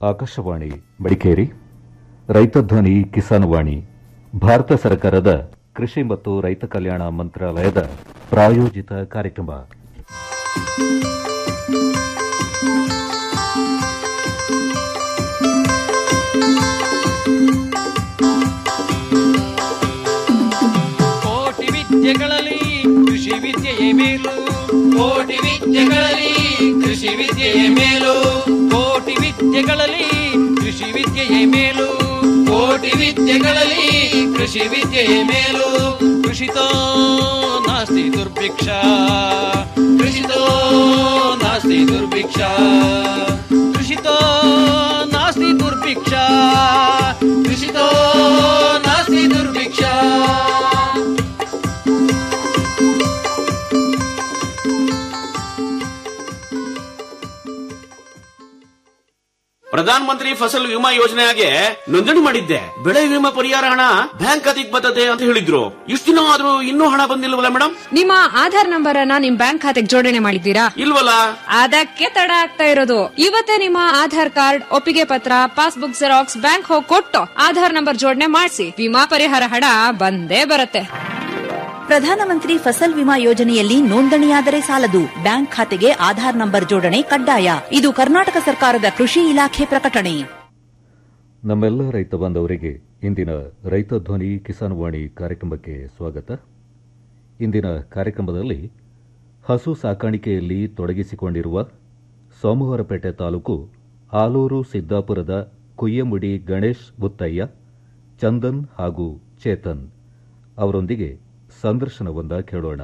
ಆಕಾಶವಾಣಿ ಮಡಿಕೇರಿ ರೈತ ಧ್ವನಿ ಕಿಸಾನ್ ವಾಣಿ ಭಾರತ ಸರ್ಕಾರದ ಕೃಷಿ ಮತ್ತು ರೈತ ಕಲ್ಯಾಣ ಮಂತ್ರಾಲಯದ ಪ್ರಾಯೋಜಿತ ಕಾರ್ಯಕ್ರಮ ಕೋಟಿ ವಿದ್ಯೆಗಳಲ್ಲಿ ಕೃಷಿ ವಿದ್ಯೆಯೇ ಮೇಲು ಕೋಟಿ ವಿದ್ಯೆಗಳಲ್ಲಿ ಕೃಷಿ ವಿದ್ಯೆಯೇ ಮೇಲು ಕೋಟಿ ವಿದ್ಯೆಗಳಲ್ಲಿ ಕೃಷಿ ವಿದ್ಯೆಯೇ ಮೇಲು ಕೋಟಿ ವಿದ್ಯೆಗಳಲ್ಲಿ ಕೃಷಿ ವಿದ್ಯೆಯೇ ಮೇಲು ಕೃಷಿತೋ ನಾಸ್ತಿ ದುರ್ಭಿಕ್ಷ ಕೃಷಿತೋ ನಾಸ್ತಿ ದುರ್ಭಿಕ್ಷ ಕೃಷಿತೋ ನಾಸ್ತಿ ದುರ್ಭಿಕ್ಷ ಕೃಷಿತೋ ನಾಸ್ತಿ ದುರ್ಭಿಕ್ಷ ಪ್ರಧಾನ ಮಂತ್ರಿ ಫಸಲ್ ವಿಮಾ ಯೋಜನೆಗೆ ನೋಂದಣಿ ಮಾಡಿದ್ದೆ ಬೆಳೆ ವಿಮಾ ಪರಿಹಾರ ಹಣ ಬ್ಯಾಂಕ್ ಖಾತೆಗೆ ಬರ್ತದೆ ಅಂತ ಹೇಳಿದ್ರು ಇಷ್ಟು ದಿನ ಆದ್ರೂ ಇನ್ನೂ ಹಣ ಬಂದಿಲ್ವಲ್ಲ ಮೇಡಮ್ ನಿಮ್ಮ ಆಧಾರ್ ನಂಬರ್ ಅನ್ನ ನಿಮ್ ಬ್ಯಾಂಕ್ ಖಾತೆಗೆ ಜೋಡಣೆ ಮಾಡಿದ್ದೀರಾ ಇಲ್ವಲ್ಲ ಅದಕ್ಕೆ ತಡ ಆಗ್ತಾ ಇರೋದು ಇವತ್ತೇ ನಿಮ್ಮ ಆಧಾರ್ ಕಾರ್ಡ್ ಒಪ್ಪಿಗೆ ಪತ್ರ ಪಾಸ್ಬುಕ್ ಜೆರಾಕ್ಸ್ ಬ್ಯಾಂಕ್ ಹೋಗಿ ಕೊಟ್ಟು ಆಧಾರ್ ನಂಬರ್ ಜೋಡಣೆ ಮಾಡಿಸಿ ವಿಮಾ ಪರಿಹಾರ ಹಣ ಬಂದೇ ಬರುತ್ತೆ ಪ್ರಧಾನಮಂತ್ರಿ ಫಸಲ್ ವಿಮಾ ಯೋಜನೆಯಲ್ಲಿ ನೋಂದಣಿಯಾದರೆ ಸಾಲದು ಬ್ಯಾಂಕ್ ಖಾತೆಗೆ ಆಧಾರ್ ನಂಬರ್ ಜೋಡಣೆ ಕಡ್ಡಾಯ ಇದು ಕರ್ನಾಟಕ ಸರ್ಕಾರದ ಕೃಷಿ ಇಲಾಖೆ ಪ್ರಕಟಣೆ ನಮ್ಮೆಲ್ಲ ರೈತ ಬಾಂಧವರಿಗೆ ಇಂದಿನ ರೈತ ಧ್ವನಿ ಕಿಸಾನ್ ವಾಣಿ ಕಾರ್ಯಕ್ರಮಕ್ಕೆ ಸ್ವಾಗತ ಇಂದಿನ ಕಾರ್ಯಕ್ರಮದಲ್ಲಿ ಹಸು ಸಾಕಾಣಿಕೆಯಲ್ಲಿ ತೊಡಗಿಸಿಕೊಂಡಿರುವ ಸೋಮವಾರಪೇಟೆ ತಾಲೂಕು ಆಲೂರು ಸಿದ್ದಾಪುರದ ಕುಯ್ಯಮುಡಿ ಗಣೇಶ್ ಮುತ್ತಯ್ಯ ಚಂದನ್ ಹಾಗೂ ಚೇತನ್ ಅವರೊಂದಿಗೆ ಸಂದರ್ಶನವೊಂದ ಕೇಳೋಣ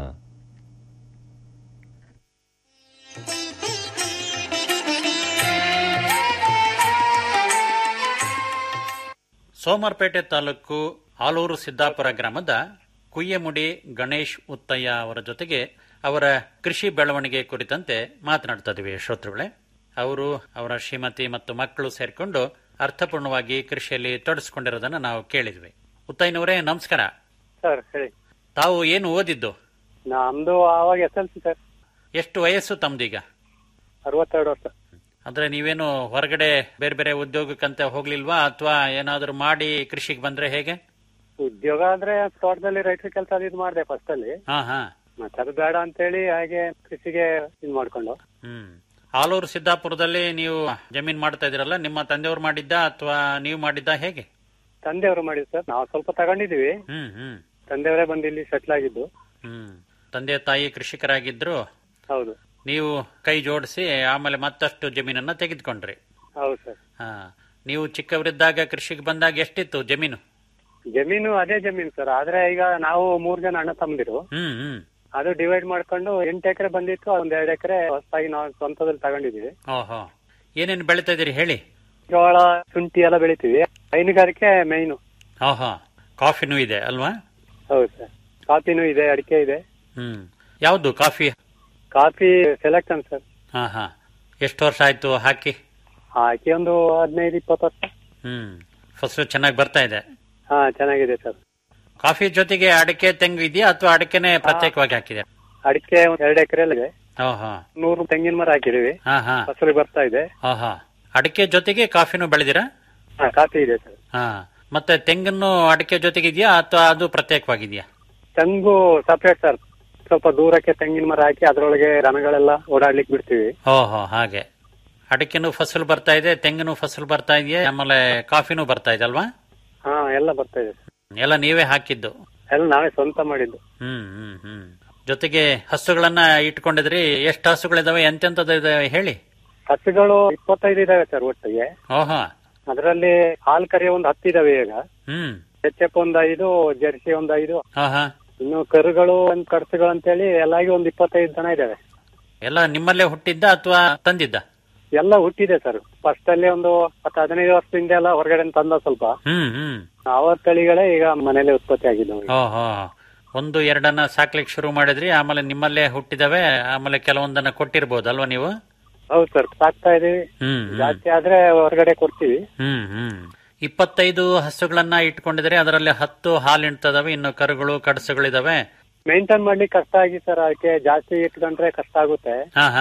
ಸೋಮವಾರಪೇಟೆ ತಾಲೂಕು ಆಲೂರು ಸಿದ್ದಾಪುರ ಗ್ರಾಮದ ಕುಯ್ಯಮುಡಿ ಗಣೇಶ್ ಉತ್ತಯ್ಯ ಅವರ ಜೊತೆಗೆ ಅವರ ಕೃಷಿ ಬೆಳವಣಿಗೆ ಕುರಿತಂತೆ ಮಾತನಾಡ್ತಾ ಇದ್ದೀವಿ ಶ್ರೋತೃಗಳೇ ಅವರು ಅವರ ಶ್ರೀಮತಿ ಮತ್ತು ಮಕ್ಕಳು ಸೇರಿಕೊಂಡು ಅರ್ಥಪೂರ್ಣವಾಗಿ ಕೃಷಿಯಲ್ಲಿ ತೊಡಗಿಸಿಕೊಂಡಿರೋದನ್ನ ನಾವು ಕೇಳಿದ್ವಿ ಉತ್ತಯ್ಯನವರೇ ನಮಸ್ಕಾರ ಸರ್ ಹೇಳಿ ತಾವು ಏನು ಓದಿದ್ದು ನಮ್ದು ಆವಾಗ ಎಸ್ ಎಲ್ ಸಿ ಸರ್ ಎಷ್ಟು ವಯಸ್ಸು ತಮ್ದೀಗ ಅರವತ್ತೆರಡು ವರ್ಷ ಅಂದ್ರೆ ನೀವೇನು ಹೊರಗಡೆ ಬೇರೆ ಬೇರೆ ಉದ್ಯೋಗಕ್ಕಂತ ಹೋಗ್ಲಿಲ್ವಾ ಅಥವಾ ಏನಾದರೂ ಮಾಡಿ ಕೃಷಿಗೆ ಬಂದ್ರೆ ಹೇಗೆ ಉದ್ಯೋಗ ಅಂದ್ರೆ ತೋಟದಲ್ಲಿ ರೈತರ ಕೆಲಸ ಅದು ಇದು ಮಾಡಿದೆ ಫಸ್ಟ್ ಅಲ್ಲಿ ಹಾ ಹಾ ಮತ್ತೆ ಅದು ಬೇಡ ಅಂತೇಳಿ ಹಾಗೆ ಕೃಷಿಗೆ ಇದ್ ಮಾಡ್ಕೊಂಡು ಹ್ಮ್ ಆಲೂರು ಸಿದ್ದಾಪುರದಲ್ಲಿ ನೀವು ಜಮೀನ್ ಮಾಡ್ತಾ ಇದ್ದೀರಲ್ಲ ನಿಮ್ಮ ತಂದೆಯವರು ಮಾಡಿದ್ದ ಅಥವಾ ನೀವು ಮಾಡಿದ್ದ ಹೇಗೆ ತಂದೆಯವರು ಮಾಡಿದ್ರು ಸರ್ ನಾವು ಸ್ವಲ್ಪ ತಗೊಂಡಿದೀವಿ ಹ್ಮ್ ಹ್ಮ್ ತಂದೆಯವರೇ ಬಂದು ಇಲ್ಲಿ ಸೆಟ್ಲ್ ಆಗಿದ್ದು ಹ್ಮ್ ತಂದೆ ತಾಯಿ ಕೃಷಿಕರಾಗಿದ್ರು ಹೌದು ನೀವು ಕೈ ಜೋಡಿಸಿ ಆಮೇಲೆ ಮತ್ತಷ್ಟು ಜಮೀನನ್ನ ತೆಗೆದುಕೊಂಡ್ರಿ ಹೌದು ಸರ್ ಹಾ ನೀವು ಚಿಕ್ಕವರಿದ್ದಾಗ ಕೃಷಿಗೆ ಬಂದಾಗ ಎಷ್ಟಿತ್ತು ಜಮೀನು ಜಮೀನು ಅದೇ ಜಮೀನು ಸರ್ ಆದ್ರೆ ಈಗ ನಾವು ಮೂರ್ ಜನ ಅಣ್ಣ ತಮ್ಮದಿರು ಹ್ಮ್ ಹ್ಮ್ ಅದು ಡಿವೈಡ್ ಮಾಡ್ಕೊಂಡು ಎಂಟು ಎಕರೆ ಬಂದಿತ್ತು ಒಂದ್ ಎರಡು ಎಕರೆ ಹೊಸದಾಗಿ ನಾವು ಸ್ವಂತದಲ್ಲಿ ತಗೊಂಡಿದೀವಿ ಓಹೋ ಏನೇನು ಬೆಳಿತಾ ಇದೀರಿ ಹೇಳಿ ಜೋಳ ಶುಂಠಿ ಎಲ್ಲ ಬೆಳಿತೀವಿ ಹೈನುಗಾರಿಕೆ ಮೇಯ್ನು ಓಹೋ ಕಾಫಿನೂ ಇದೆ ಅಲ್ವಾ ಹೌದು ಸರ್ ಕಾಫಿನೂ ಇದೆ ಅಡಿಕೆ ಇದೆ ಹ್ಮ್ ಯಾವ್ದು ಕಾಫಿ ಕಾಫಿ ಸೆಲೆಕ್ಷನ್ ಸರ್ ಹಾ ಹಾ ಎಷ್ಟು ವರ್ಷ ಆಯ್ತು ಹಾಕಿ ಹಾಕಿ ಒಂದು ಹದಿನೈದು ಇಪ್ಪತ್ತು ವರ್ಷ ಹ್ಮ್ ಫಸಲು ಚೆನ್ನಾಗಿ ಬರ್ತಾ ಇದೆ ಹಾ ಚೆನ್ನಾಗಿದೆ ಸರ್ ಕಾಫಿ ಜೊತೆಗೆ ಅಡಿಕೆ ತೆಂಗು ಇದೆಯಾ ಅಥವಾ ಅಡಿಕೆನೆ ಪ್ರತ್ಯೇಕವಾಗಿ ಹಾಕಿದೆ ಅಡಿಕೆ ಒಂದ್ ಎರಡು ಎಕರೆ ಇದೆ ಓಹೋ ನೂರು ತೆಂಗಿನ ಮರ ಹಾಕಿದೀವಿ ಹಾ ಹಾ ಫಸಲು ಬರ್ತಾ ಇದೆ ಓಹೋ ಅಡಿಕೆ ಜೊತೆಗೆ ಕಾಫಿನೂ ಬೆಳೆದಿರಾ ಹಾ ಕಾಫಿ ಇದೆ ಸರ್ ಹಾ ಮತ್ತೆ ತೆಂಗನ್ನು ಅಡಿಕೆ ಜೊತೆಗೆ ಇದೆಯಾ ಅಥವಾ ಅದು ಪ್ರತ್ಯೇಕವಾಗಿದೆಯಾ ತೆಂಗು ಸಪರೇಟ್ ಸರ್ ಸ್ವಲ್ಪ ದೂರಕ್ಕೆ ತೆಂಗಿನ ಮರ ಹಾಕಿ ಅದರೊಳಗೆ ದನಗಳೆಲ್ಲ ಓಡಾಡ್ಲಿಕ್ಕೆ ಬಿಡ್ತೀವಿ ಓಹೋ ಹಾಗೆ ಅಡಿಕೆನೂ ಫಸಲು ಬರ್ತಾ ಇದೆ ತೆಂಗಿನೂ ಫಸಲು ಬರ್ತಾ ಇದೆಯಾ ಆಮೇಲೆ ಕಾಫಿನೂ ಬರ್ತಾ ಇದೆ ಅಲ್ವಾ ಹಾ ಎಲ್ಲ ಬರ್ತಾ ಇದೆ ಸರ್ ಎಲ್ಲ ನೀವೇ ಹಾಕಿದ್ದು ಎಲ್ಲ ನಾವೇ ಸ್ವಂತ ಮಾಡಿದ್ದು ಹ್ಮ್ ಹ್ಮ್ ಹ್ಮ್ ಜೊತೆಗೆ ಹಸುಗಳನ್ನ ಇಟ್ಕೊಂಡಿದ್ರಿ ಎಷ್ಟು ಹಸುಗಳಿದಾವೆ ಎಂತೆಂತದ್ದು ಇದಾವೆ ಹೇಳಿ ಹಸುಗಳು ಇಪ್ಪತ್ತೈದು ಇದಾವೆ ಸರ್ ಒಟ್ಟಿಗೆ ಓಹೋ ಅದರಲ್ಲಿ ಹಾಲು ಕರಿಯ ಒಂದು ಹತ್ತು ಇದಾವೆ ಈಗ ಹ್ಮ್ ಎಚ್ ಎಫ್ ಒಂದು ಐದು ಜರ್ಸಿ ಒಂದು ಐದು ಹಾ ಹಾ ಇನ್ನು ಕರುಗಳು ಒಂದ್ ಕಡ್ಸುಗಳು ಅಂತೇಳಿ ಎಲ್ಲಾಗಿ ಒಂದ್ ಇಪ್ಪತ್ತೈದು ಜನ ಇದಾವೆ ಎಲ್ಲ ನಿಮ್ಮಲ್ಲೇ ಹುಟ್ಟಿದ್ದ ಅಥವಾ ತಂದಿದ್ದ ಎಲ್ಲ ಹುಟ್ಟಿದೆ ಸರ್ ಫಸ್ಟ್ ಅಲ್ಲಿ ಒಂದು ಹತ್ತು ಹದಿನೈದು ವರ್ಷದಿಂದ ಎಲ್ಲ ಹೊರಗಡೆ ತಂದ ಸ್ವಲ್ಪ ಹ್ಮ್ ಹ್ಮ್ ಆವ ತಳಿಗಳೇ ಈಗ ಮನೇಲೆ ಉತ್ಪತ್ತಿ ಆಗಿದ್ದು ಓಹೋ ಒಂದು ಎರಡನ್ನ ಸಾಕ್ಲಿಕ್ಕೆ ಶುರು ಮಾಡಿದ್ರಿ ಆಮೇಲೆ ನಿಮ್ಮಲ್ಲೇ ಹುಟ್ಟಿದವೆ ಆಮೇಲೆ ಕೆಲವೊಂದನ್ನ ಕೊಟ್ಟಿರ್ಬೋದು ಅಲ್ವಾ ನೀವು ಹೌದು ಸರ್ ಸಾಕ್ತಾ ಇದೀವಿ ಹ್ಮ್ ಹ್ಮ್. ಜಾಸ್ತಿ ಆದ್ರೆ ಹೊರಗಡೆ ಕೊಡ್ತೀವಿ ಹ್ಮ್ ಹ್ಮ್ ಇಪ್ಪತ್ತೈದು ಹಸುಗಳನ್ನ ಇಟ್ಕೊಂಡಿದ್ರೆ ಅದರಲ್ಲಿ ಹತ್ತು ಹಾಲಿಡ್ತದವೆ ಇನ್ನು ಕರುಗಳು ಕಡಸುಗಳಿದಾವೆ ಮೇಂಟೈನ್ ಮಾಡ್ಲಿಕ್ಕೆ ಕಷ್ಟ ಆಗಿ ಸರ್ ಅದಕ್ಕೆ ಜಾಸ್ತಿ ಇಟ್ಕೊಂಡ್ರೆ ಕಷ್ಟ ಆಗುತ್ತೆ ಹಾ ಹಾ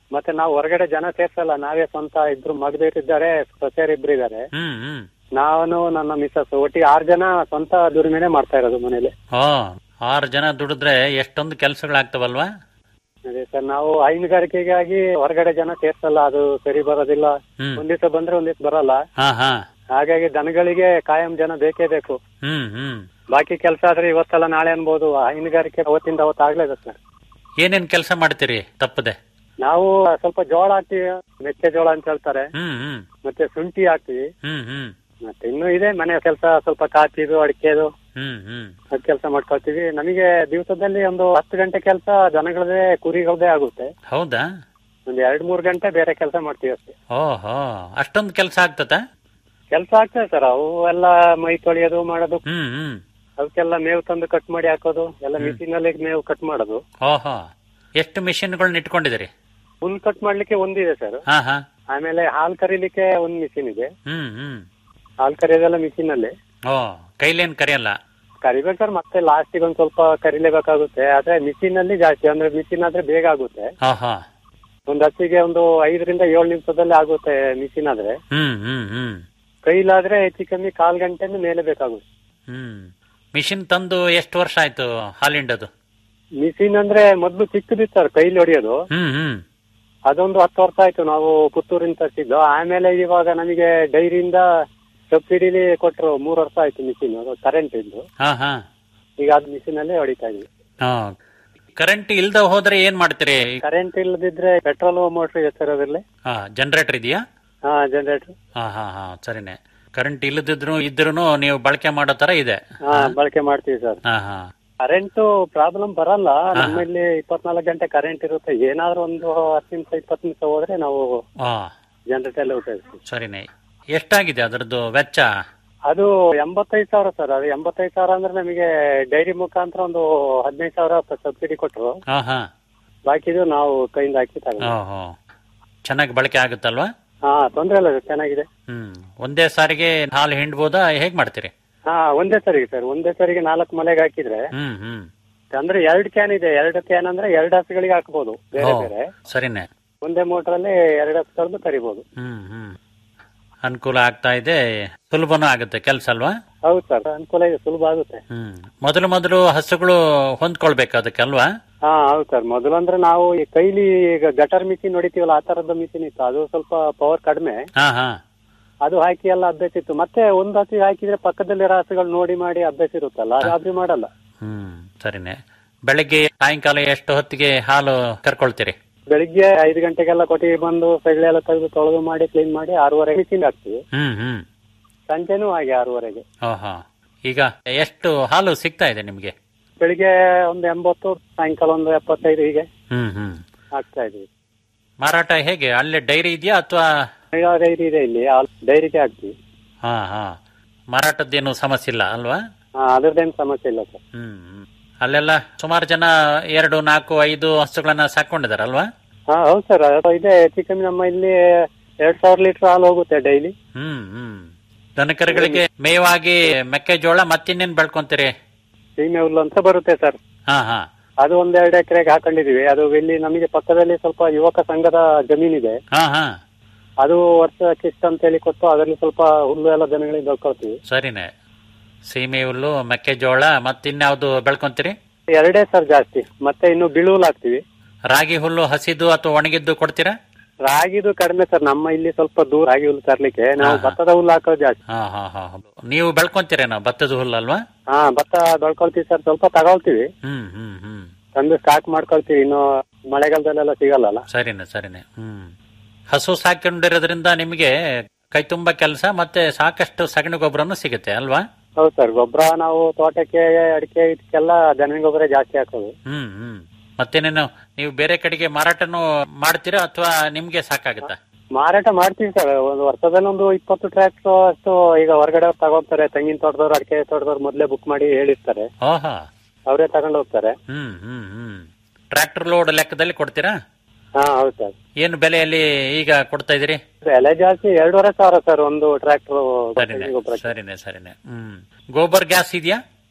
ಮತ್ತೆ ನಾವು ಹೊರಗಡೆ ಜನ ಸೇರ್ಸಲ್ಲ ನಾವೇ ಸ್ವಂತ ಇಬ್ರು ಮಗದಿರಿದ್ದಾರೆ ಸೊಸೆಯರ್ ಇಬ್ರು ಇದ್ದಾರೆ ಹ್ಮ್ ಹ್ಮ್ ನಾನು ನನ್ನ ಮಿಸಸ್ ಒಟ್ಟಿಗೆ ಆರು ಜನ ಸ್ವಂತ ದುಡಿಮೆನೆ ಮಾಡ್ತಾ ಇರೋದು ಮನೇಲಿ ಓ ಆರು ಜನ ದುಡಿದ್ರೆ ಎಷ್ಟೊಂದು ಕೆಲಸಗಳಾಗ್ತವಲ್ವಾ ಅದೇ ಸರ್ ನಾವು ಹೈನುಗಾರಿಕೆಗಾಗಿ ಹೊರಗಡೆ ಜನ ಸೇರ್ಸಲ್ಲ ಅದು ಸರಿ ಬರೋದಿಲ್ಲ ಹ್ಮ್ ಒಂದ್ ದಿವಸ ಬಂದ್ರೆ ಒಂದ್ ದಿವಸ ಬರಲ್ಲ ಹಾ ಹಾ ಹಾಗಾಗಿ ದನಗಳಿಗೆ ಕಾಯಂ ಜನ ಬೇಕೇ ಬೇಕು ಹ್ಮ್ ಹ್ಮ್ ಬಾಕಿ ಕೆಲಸ ಆದ್ರೆ ಇವತ್ತಲ್ಲ ನಾಳೆ ಅನ್ಬೋದು ಹೈನುಗಾರಿಕೆ ಅವತ್ತಿಂದ ಅವತ್ತು ಆಗ್ಲೇಬೇಕು ಸರ್ ಏನೇನ್ ಕೆಲಸ ಮಾಡ್ತೀರಿ ತಪ್ಪದೆ ನಾವು ಸ್ವಲ್ಪ ಜೋಳ ಹಾಕ್ತಿವಿ ಮೆಕ್ಕೆಜೋಳ ಅಂತ ಹೇಳ್ತಾರೆ ಹ್ಮ್ ಹ್ಮ್ ಮತ್ತೆ ಶುಂಠಿ ಹಾಕ್ತಿವಿ ಹ್ಮ್ ಹ್ಮ್ ಮತ್ತೆ ಇನ್ನೂ ಇದೆ ಮನೆ ಕೆಲಸ ಸ್ವಲ್ಪ ಕಾತಿದು ಅಡಿಕೆದು ಹ್ಮ್ ಹ್ಮ್ ಅದ್ ಕೆಲಸ ಮಾಡ್ಕೊಳ್ತೀವಿ ನಮಗೆ ದಿವಸದಲ್ಲಿ ಒಂದು ಹತ್ತು ಗಂಟೆ ಕೆಲಸ ದನಗಳದೇ ಕುರಿಗಳದೇ ಆಗುತ್ತೆ ಹೌದಾ ಒಂದ್ ಎರಡ್ ಮೂರ್ ಗಂಟೆ ಬೇರೆ ಕೆಲಸ ಮಾಡ್ತೀವಿ ಅಷ್ಟೇ ಓಹೋ ಅಷ್ಟೊಂದು ಕೆಲಸ ಆಗ್ತದ ಕೆಲಸ ಆಗ್ತದೆ ಸರ್ ಅವು ಎಲ್ಲ ಮೈ ತೊಳೆಯೋದು ಮಾಡೋದು ಹ್ಮ್ ಹ್ಮ್ ಅವಕ್ಕೆಲ್ಲ ಮೇವು ತಂದು ಕಟ್ ಮಾಡಿ ಹಾಕೋದು ಎಲ್ಲ ಮಿಷಿನ್ ಅಲ್ಲಿ ಮೇವು ಕಟ್ ಮಾಡೋದು ಓಹೋ ಎಷ್ಟು ಮಿಷಿನ್ಗಳನ್ನ ಇಟ್ಕೊಂಡಿದ್ದೀರಿ ಹುಲ್ ಕಟ್ ಮಾಡ್ಲಿಕ್ಕೆ ಒಂದಿದೆ ಸರ್ ಹಾ ಹಾ ಆಮೇಲೆ ಹಾಲ್ ಕರೀಲಿಕ್ಕೆ ಒಂದ್ ಮಿಷಿನ್ ಇದೆ ಹ್ಮ್ ಹ್ಮ್ ಹಾಲ್ ಕರಿಯೋದೆಲ್ಲ ಮಿಷಿನ್ ಅಲ್ಲಿ ಓ ಕೈಲೇನ್ ಕರೆಯಲ್ಲ ಕರಿಬೇಕು ಸರ್ ಮತ್ತೆ ಲಾಸ್ಟಿಗೆ ಒಂದ್ ಸ್ವಲ್ಪ ಕರಿಲೇಬೇಕಾಗುತ್ತೆ ಆದ್ರೆ ಮಿಷಿನ್ ಅಲ್ಲಿ ಜಾಸ್ತಿ ಅಂದ್ರೆ ಮಿಷಿನ್ ಆದ್ರೆ ಬೇಗ ಆಗುತ್ತೆ ಹಾ ಹಾ ಒಂದ್ ಹಸಿಗೆ ಒಂದು ಐದರಿಂದ ಏಳು ನಿಮಿಷದಲ್ಲಿ ಆಗುತ್ತೆ ಮಿಷಿನ್ ಆದ್ರೆ ಹ್ಮ್ ಹ್ಮ್ ಹ್ಮ್ ಕೈಲಾದ್ರೆ ಹೆಚ್ಚು ಕಮ್ಮಿ ಕಾಲ್ ಗಂಟೆ ಮೇಲೆ ಬೇಕಾಗುತ್ತೆ ಹ್ಮ್ ಮಿಷಿನ್ ತಂದು ಎಷ್ಟು ವರ್ಷ ಆಯ್ತು ಹಾಲಿಂಡದು ಮಿಷಿನ್ ಅಂದ್ರೆ ಮೊದ್ಲು ಚಿಕ್ಕದಿತ್ತು ಸರ್ ಕೈಲಿ ಹೊಡಿಯೋದು ಹ್ಮ್ ಹ್ಮ್ ಅದೊಂದು ಹತ್ತು ವರ್ಷ ಆಯ್ತು ನಾವು ಪುತ್ತೂರಿಂದ ತರಿಸಿದ್ದು ಆಮೇಲೆ ಇವಾಗ ನಮಗೆ ಡೈರಿಯಿಂದ ಸಬ್ಸಿಡಿಲಿ ಕೊಟ್ಟರು ಮೂರು ವರ್ಷ ಆಯ್ತು ಮಿಷಿನ್ ಅದು ಕರೆಂಟ್ ಇದ್ದು ಹಾ ಹಾ ಈಗ ಅದು ಮಿಷಿನ್ ಅಲ್ಲೇ ಹೊಡಿತಾ ಇದೀವಿ ಹಾ ಕರೆಂಟ್ ಇಲ್ದ ಹೋದ್ರೆ ಏನ್ ಮಾಡ್ತೀರಿ ಕರೆಂಟ್ ಇಲ್ಲದಿದ್ರೆ ಪೆಟ್ರೋಲ್ ಮೋಟರ್ ಇದೆ ಸರ್ ಅದರಲ್ಲಿ ಹಾ ಜನರೇಟರ್ ಇದೆಯಾ ಹಾ ಜನರೇಟರ್ ಹಾ ಹಾ ಹಾ ಸರಿನೆ ಕರೆಂಟ್ ಇಲ್ಲದಿದ್ರು ಇದ್ರೂ ನೀವು ಬಳಕೆ ಮಾಡೋ ತರ ಇದೆ ಹಾ ಬಳಕೆ ಮಾಡ್ತೀವಿ ಸರ್ ಹಾ ಹಾ ಕರೆಂಟ್ ಪ್ರಾಬ್ಲಮ್ ಬರಲ್ಲ ನಮ್ಮಲ್ಲಿ ಇಪ್ಪತ್ನಾಲ್ಕು ಗಂಟೆ ಕರೆಂಟ್ ಇರುತ್ತೆ ಏನಾದ್ರೂ ಒಂದು ಹತ್ತು ನಿಮಿಷ ಇಪ್ಪತ್ತು ನಿಮಿಷ ಹೋದ್ರೆ ನಾವು ಹಾ ಜನರೇಟರ್ ಎಲ್ಲ ಉಪಯೋಗಿಸ್ತೀವಿ ಸರಿನೆ ಎಷ್ಟಾಗಿದೆ ಅದರದ್ದು ವೆಚ್ಚ ಅದು ಎಂಬತ್ತೈದು ಸಾವಿರ ಸರ್ ಅದು ಎಂಬತ್ತೈದು ಸಾವಿರ ಅಂದ್ರೆ ನಮಗೆ ಡೈರಿ ಮುಖಾಂತರ ಒಂದು ಹದಿನೈದು ಸಾವಿರ ಸಬ್ಸಿಡಿ ಕೊಟ್ಟರು ಹಾ ಹಾ ಬಾಕಿದು ನಾವು ಕೈಯಿಂದ ಹಾಕಿ ತಗೊಂಡು ಓಹೋ ಚೆನ್ನಾಗಿ ಬಳಕೆ ಆಗುತ್ತಲ್ವಾ ಹಾ ತೊಂದ್ರೆ ಇಲ್ಲ ಸರ್ ಚೆನ್ನಾಗಿದೆ ಹ್ಮ್ ಒಂದೇ ಸಾರಿಗೆ ಹಾಲು ಹಿಂಡ್ಬೋದಾ ಹೇಗ್ ಮಾಡ್ತೀರಿ ಹಾ ಒಂದೇ ಸರಿಗೆ ಸರ್ ಒಂದೇ ಸರಿಗೆ ನಾಲ್ಕು ಮನೆಗೆ ಹಾಕಿದ್ರೆ ಹ್ಮ್ ಹ್ಮ್ ಅಂದ್ರೆ ಎರಡು ಕ್ಯಾನ್ ಇದೆ ಎರಡು ಕ್ಯಾನ್ ಅಂದ್ರೆ ಎರಡು ಹಸುಗಳಿಗೆ ಹಾಕ್ಬೋದು ಬೇರೆ ಓ, ಬೇರೆ ಸರಿನೆ ಒಂದೇ ಮೋಟರ್ ಅಲ್ಲಿ ಎರಡು ಹಸುಗಳದ್ದು ಕರಿಬಹುದು ಹ್ಮ್ ಹ್ಮ್ ಅನುಕೂಲ ಆಗ್ತಾ ಇದೆ ಸುಲಭನೂ ಆಗುತ್ತೆ ಕೆಲಸ ಅಲ್ವಾ ಹೌದು ಸರ್ ಅನುಕೂಲ ಇದೆ ಸುಲಭ ಆಗುತ್ತೆ ಹ್ಮ್ ಮೊದಲು ಮೊದಲು ಹಸುಗಳು ಹೊಂದ್ಕೊಳ್ಬೇಕು ಅದಕ್ಕೆ ಅಲ್ವಾ ಹಾ ಹೌದು ಸರ್ ಮೊದಲು ಅಂದ್ರೆ ನಾವು ಈ ಕೈಲಿ ಈಗ ಗಟರ್ ಮಿಷಿನ್ ಹೊಡಿತೀವಲ್ಲ ಆ ತರದ ಮಿಷಿನ್ ಇತ್ತು ಅದು ಸ್ವಲ್ಪ ಪವರ್ ಕಡಿಮೆ ಹಾ ಹಾ ಅದು ಹಾಕಿ ಎಲ್ಲ ಅಭ್ಯಾಸ ಇತ್ತು ಮತ್ತೆ ಒಂದು ಹಸಿ ಹಾಕಿದ್ರೆ ಪಕ್ಕದಲ್ಲಿರೋ ಹಸುಗಳು ನೋಡಿ ಮಾಡಿ ಅಭ್ಯಾಸ ಇರುತ್ತಲ್ಲ ಅದು ಅದು ಮಾಡಲ್ಲ ಹ್ಮ್ ಸರಿನೆ ಬೆಳಗ್ಗೆ ಸಾಯಂಕಾಲ ಎಷ್ಟು ಹೊತ್ತಿಗೆ ಹಾಲು ಕರ್ಕೊಳ್ತೀರಿ ಬೆಳಿಗ್ಗೆ ಐದು ಗಂಟೆಗೆಲ್ಲ ಕೊಟ್ಟಿಗೆ ಬಂದು ಸಗಳಿ ಎಲ್ಲ ತೆಗೆದು ತೊಳೆದು ಮಾಡಿ ಕ್ಲೀನ್ ಮಾಡಿ ಆರೂವರೆಗೆ ಮಿಷಿನ್ ಹಾಕ್ತೀವಿ ಹ್ಮ್ ಹ್ಮ್ ಸಂಜೆನೂ ಹಾಗೆ ಆರೂವರೆಗೆ ಓಹೋ ಈಗ ಎಷ್ಟು ಹಾಲು ಸಿಗ್ತಾ ಇದೆ ನಿಮ್ಗೆ ಬೆಳಿಗ್ಗೆ ಒಂದು ಎಂಬತ್ತು ಸಾಯಂಕಾಲ ಒಂದು ಎಪ್ಪತ್ತೈದು ಹೀಗೆ ಹ್ಮ್ ಹ್ಮ್ ಹಾಕ್ತಾ ಇದೀವಿ ಮಾರಾಟ ಹೇಗೆ ಅಲ್ಲೇ ಡೈರಿ ಇದೆಯಾ ಅಥವಾ ಈಗ ಡೈರಿ ಇದೆ ಇಲ್ಲಿ ಆ ಡೈರಿಗೆ ಹಾಕ್ತೀವಿ ಹಾ ಹಾ ಮಾರಾಟದ್ದೇನು ಸಮಸ್ಯೆ ಇಲ್ಲ ಅಲ್ವಾ ಹಾ ಅದ್ರದ್ದೇನು ಸಮಸ್ಯೆ ಇಲ್ಲ ಸರ್ ಹ್ಮ್ ಹ್ಮ್. ಅಲ್ಲೆಲ್ಲ ಸುಮಾರು ಜನ ಎರಡು ನಾಲ್ಕು ಐದು ಹಸುಗಳನ್ನ ಸಾಕೊಂಡಿದಾರಲ್ವಾ ಹಾ ಹೌದು ಸರ್ ಅದು ಇದೆ ಹೆಚ್ಚು ಕಮ್ಮಿ ನಮ್ಮ ಇಲ್ಲಿ ಎರಡ್ ಸಾವಿರ ಲೀಟರ್ ಹಾಲು ಹೋಗುತ್ತೆ ಡೈಲಿ ಹ್ಮ್ ಹ್ಮ್ ದನಕರುಗಳಿಗೆ ಮೇವಾಗಿ ಮೆಕ್ಕೆಜೋಳ ಮತ್ತಿನ್ನೇನ್ ಬೆಳ್ಕೊಂತೀರಿ ಸೀಮೆ ಹುಲ್ಲು ಅಂತ ಬರುತ್ತೆ ಸರ್ ಹಾ ಹಾ ಅದು ಒಂದ್ ಎರಡು ಎಕರೆಗೆ ಹಾಕೊಂಡಿದೀವಿ ಅದು ಇಲ್ಲಿ ನಮಗೆ ಪಕ್ಕದಲ್ಲಿ ಸ್ವಲ್ಪ ಯುವಕ ಸಂಘದ ಜಮೀನಿದೆ ಹಾ ಹಾ ಅದು ವರ್ಷಕ್ಕೆ ಇಷ್ಟ ಅಂತ ಹೇಳಿ ಕೊಟ್ಟು ಅದರಲ್ಲಿ ಸ್ವಲ್ಪ ಹುಲ್ಲು ಎಲ್ಲ ದನಗಳಿಗೆ ಬೆಳ್ಕೊಳ್ತೀವಿ ಸರಿನೆ ಸೀಮೆ ಹುಲ್ಲು ಮೆಕ್ಕೆಜೋಳ ಮತ್ತಿನ್ಯಾವ್ದು ಬೆಳ್ಕೊಂತೀರಿ ಎರಡೇ ಸರ್ ಜಾಸ್ತಿ ಮತ್ತೆ ಇನ್ನು ಬಿಳುಹುಲ್ ಹಾಕ್ತಿವಿ ರಾಗಿ ಹುಲ್ಲು ಹಸಿದು ಅಥವಾ ಒಣಗಿದ್ದು ಕೊಡ್ತೀರಾ ರಾಗಿದು ಕಡಿಮೆ ಸರ್ ನಮ್ಮ ಇಲ್ಲಿ ಸ್ವಲ್ಪ ದೂರ ರಾಗಿ ಹುಲ್ಲು ತರ್ಲಿಕ್ಕೆ ನಾವು ಹಾ, ಹಾ. ಭತ್ತದ ಹುಲ್ಲು ಹಾಕೋದು ಜಾಸ್ತಿ ಹಾ ಹಾ ಹಾ ನೀವು ಬೆಳ್ಕೊಂತೀರೇನೋ ಭತ್ತದ ಹುಲ್ಲು ಅಲ್ವಾ ಹಾ ಭತ್ತ ಬೆಳ್ಕೊಳ್ತೀವಿ ಸರ್ ಸ್ವಲ್ಪ ತಗೊಳ್ತೀವಿ ಹ್ಮ್ ಹ್ಮ್ ಹ್ಮ್ ತಂದು ಸ್ಟಾಕ್ ಮಾಡ್ಕೊಳ್ತೀವಿ ಇನ್ನು ಮಳೆಗಾಲದಲ್ಲೆಲ್ಲ ಸಿಗಲ್ಲ ಸರಿನೆ ಸರಿನೆ ಹ್ಮ್ ಹಸು ಸಾಕೊಂಡಿರೋದ್ರಿಂದ ನಿಮಗೆ ಕೈ ತುಂಬಾ ಕೆಲಸ ಮತ್ತೆ ಸಾಕಷ್ಟು ಸಗಣಿ ಗೊಬ್ಬರನು ಸಿಗುತ್ತೆ ಅಲ್ವಾ ಹೌದು ಸರ್ ಗೊಬ್ಬರ ನಾವು ತೋಟಕ್ಕೆ ಅಡಿಕೆ ಇದಕ್ಕೆಲ್ಲ ದನ ಗೊಬ್ಬರ ಜಾಸ್ತಿ ಹಾಕೋದು ಹ್ಮ್ ಹ್ಮ್ ಮತ್ತೇನೇನು ನೀವು ಬೇರೆ ಕಡೆಗೆ ಮಾರಾಟನೂ ಮಾಡ್ತೀರಾ ಅಥವಾ ನಿಮ್ಗೆ ಸಾಕಾಗುತ್ತಾ ಮಾರಾಟ ಮಾಡ್ತೀವಿ ಸರ್ ಒಂದು ವರ್ಷದಲ್ಲಿ ಒಂದು ಇಪ್ಪತ್ತು ಟ್ರ್ಯಾಕ್ಟರ್ ಅಷ್ಟು ಈಗ ಹೊರಗಡೆ ಅವ್ರು ತಗೋತಾರೆ ತೆಂಗಿನ ತೋಟದವ್ರು ಅಡಿಕೆ ತೋಟದವ್ರು ಮೊದಲೇ ಬುಕ್ ಮಾಡಿ ಹೇಳಿರ್ತಾರೆ ಓಹೋ ಅವರೇ ತಗೊಂಡು ಹೋಗ್ತಾರೆ ಹ್ಮ್ ಹ್ಮ್ ಹ್ಮ್ ಟ್ರ್ಯಾಕ್ಟರ್ ಲೋಡ್ ಲೆಕ್ಕದಲ್ಲಿ ಕೊಡ್ತೀರಾ ಹಾ ಹೌದು ಸರ್ ಏನು ಬೆಲೆಯಲ್ಲಿ ಈಗ ಕೊಡ್ತಾ ಇದೀರಿ ಬೆಲೆ ಜಾಸ್ತಿ ಎರಡೂವರೆ ಸಾವಿರ ಸರ್ ಒಂದು ಟ್ರ್ಯಾಕ್ಟರ್ ಸರಿನೆ ಸರಿನೆ ಸರಿನೆ ಹ್ಮ್ ಗೋಬರ್ ಗ್ಯಾಸ್ ಇದೆಯಾ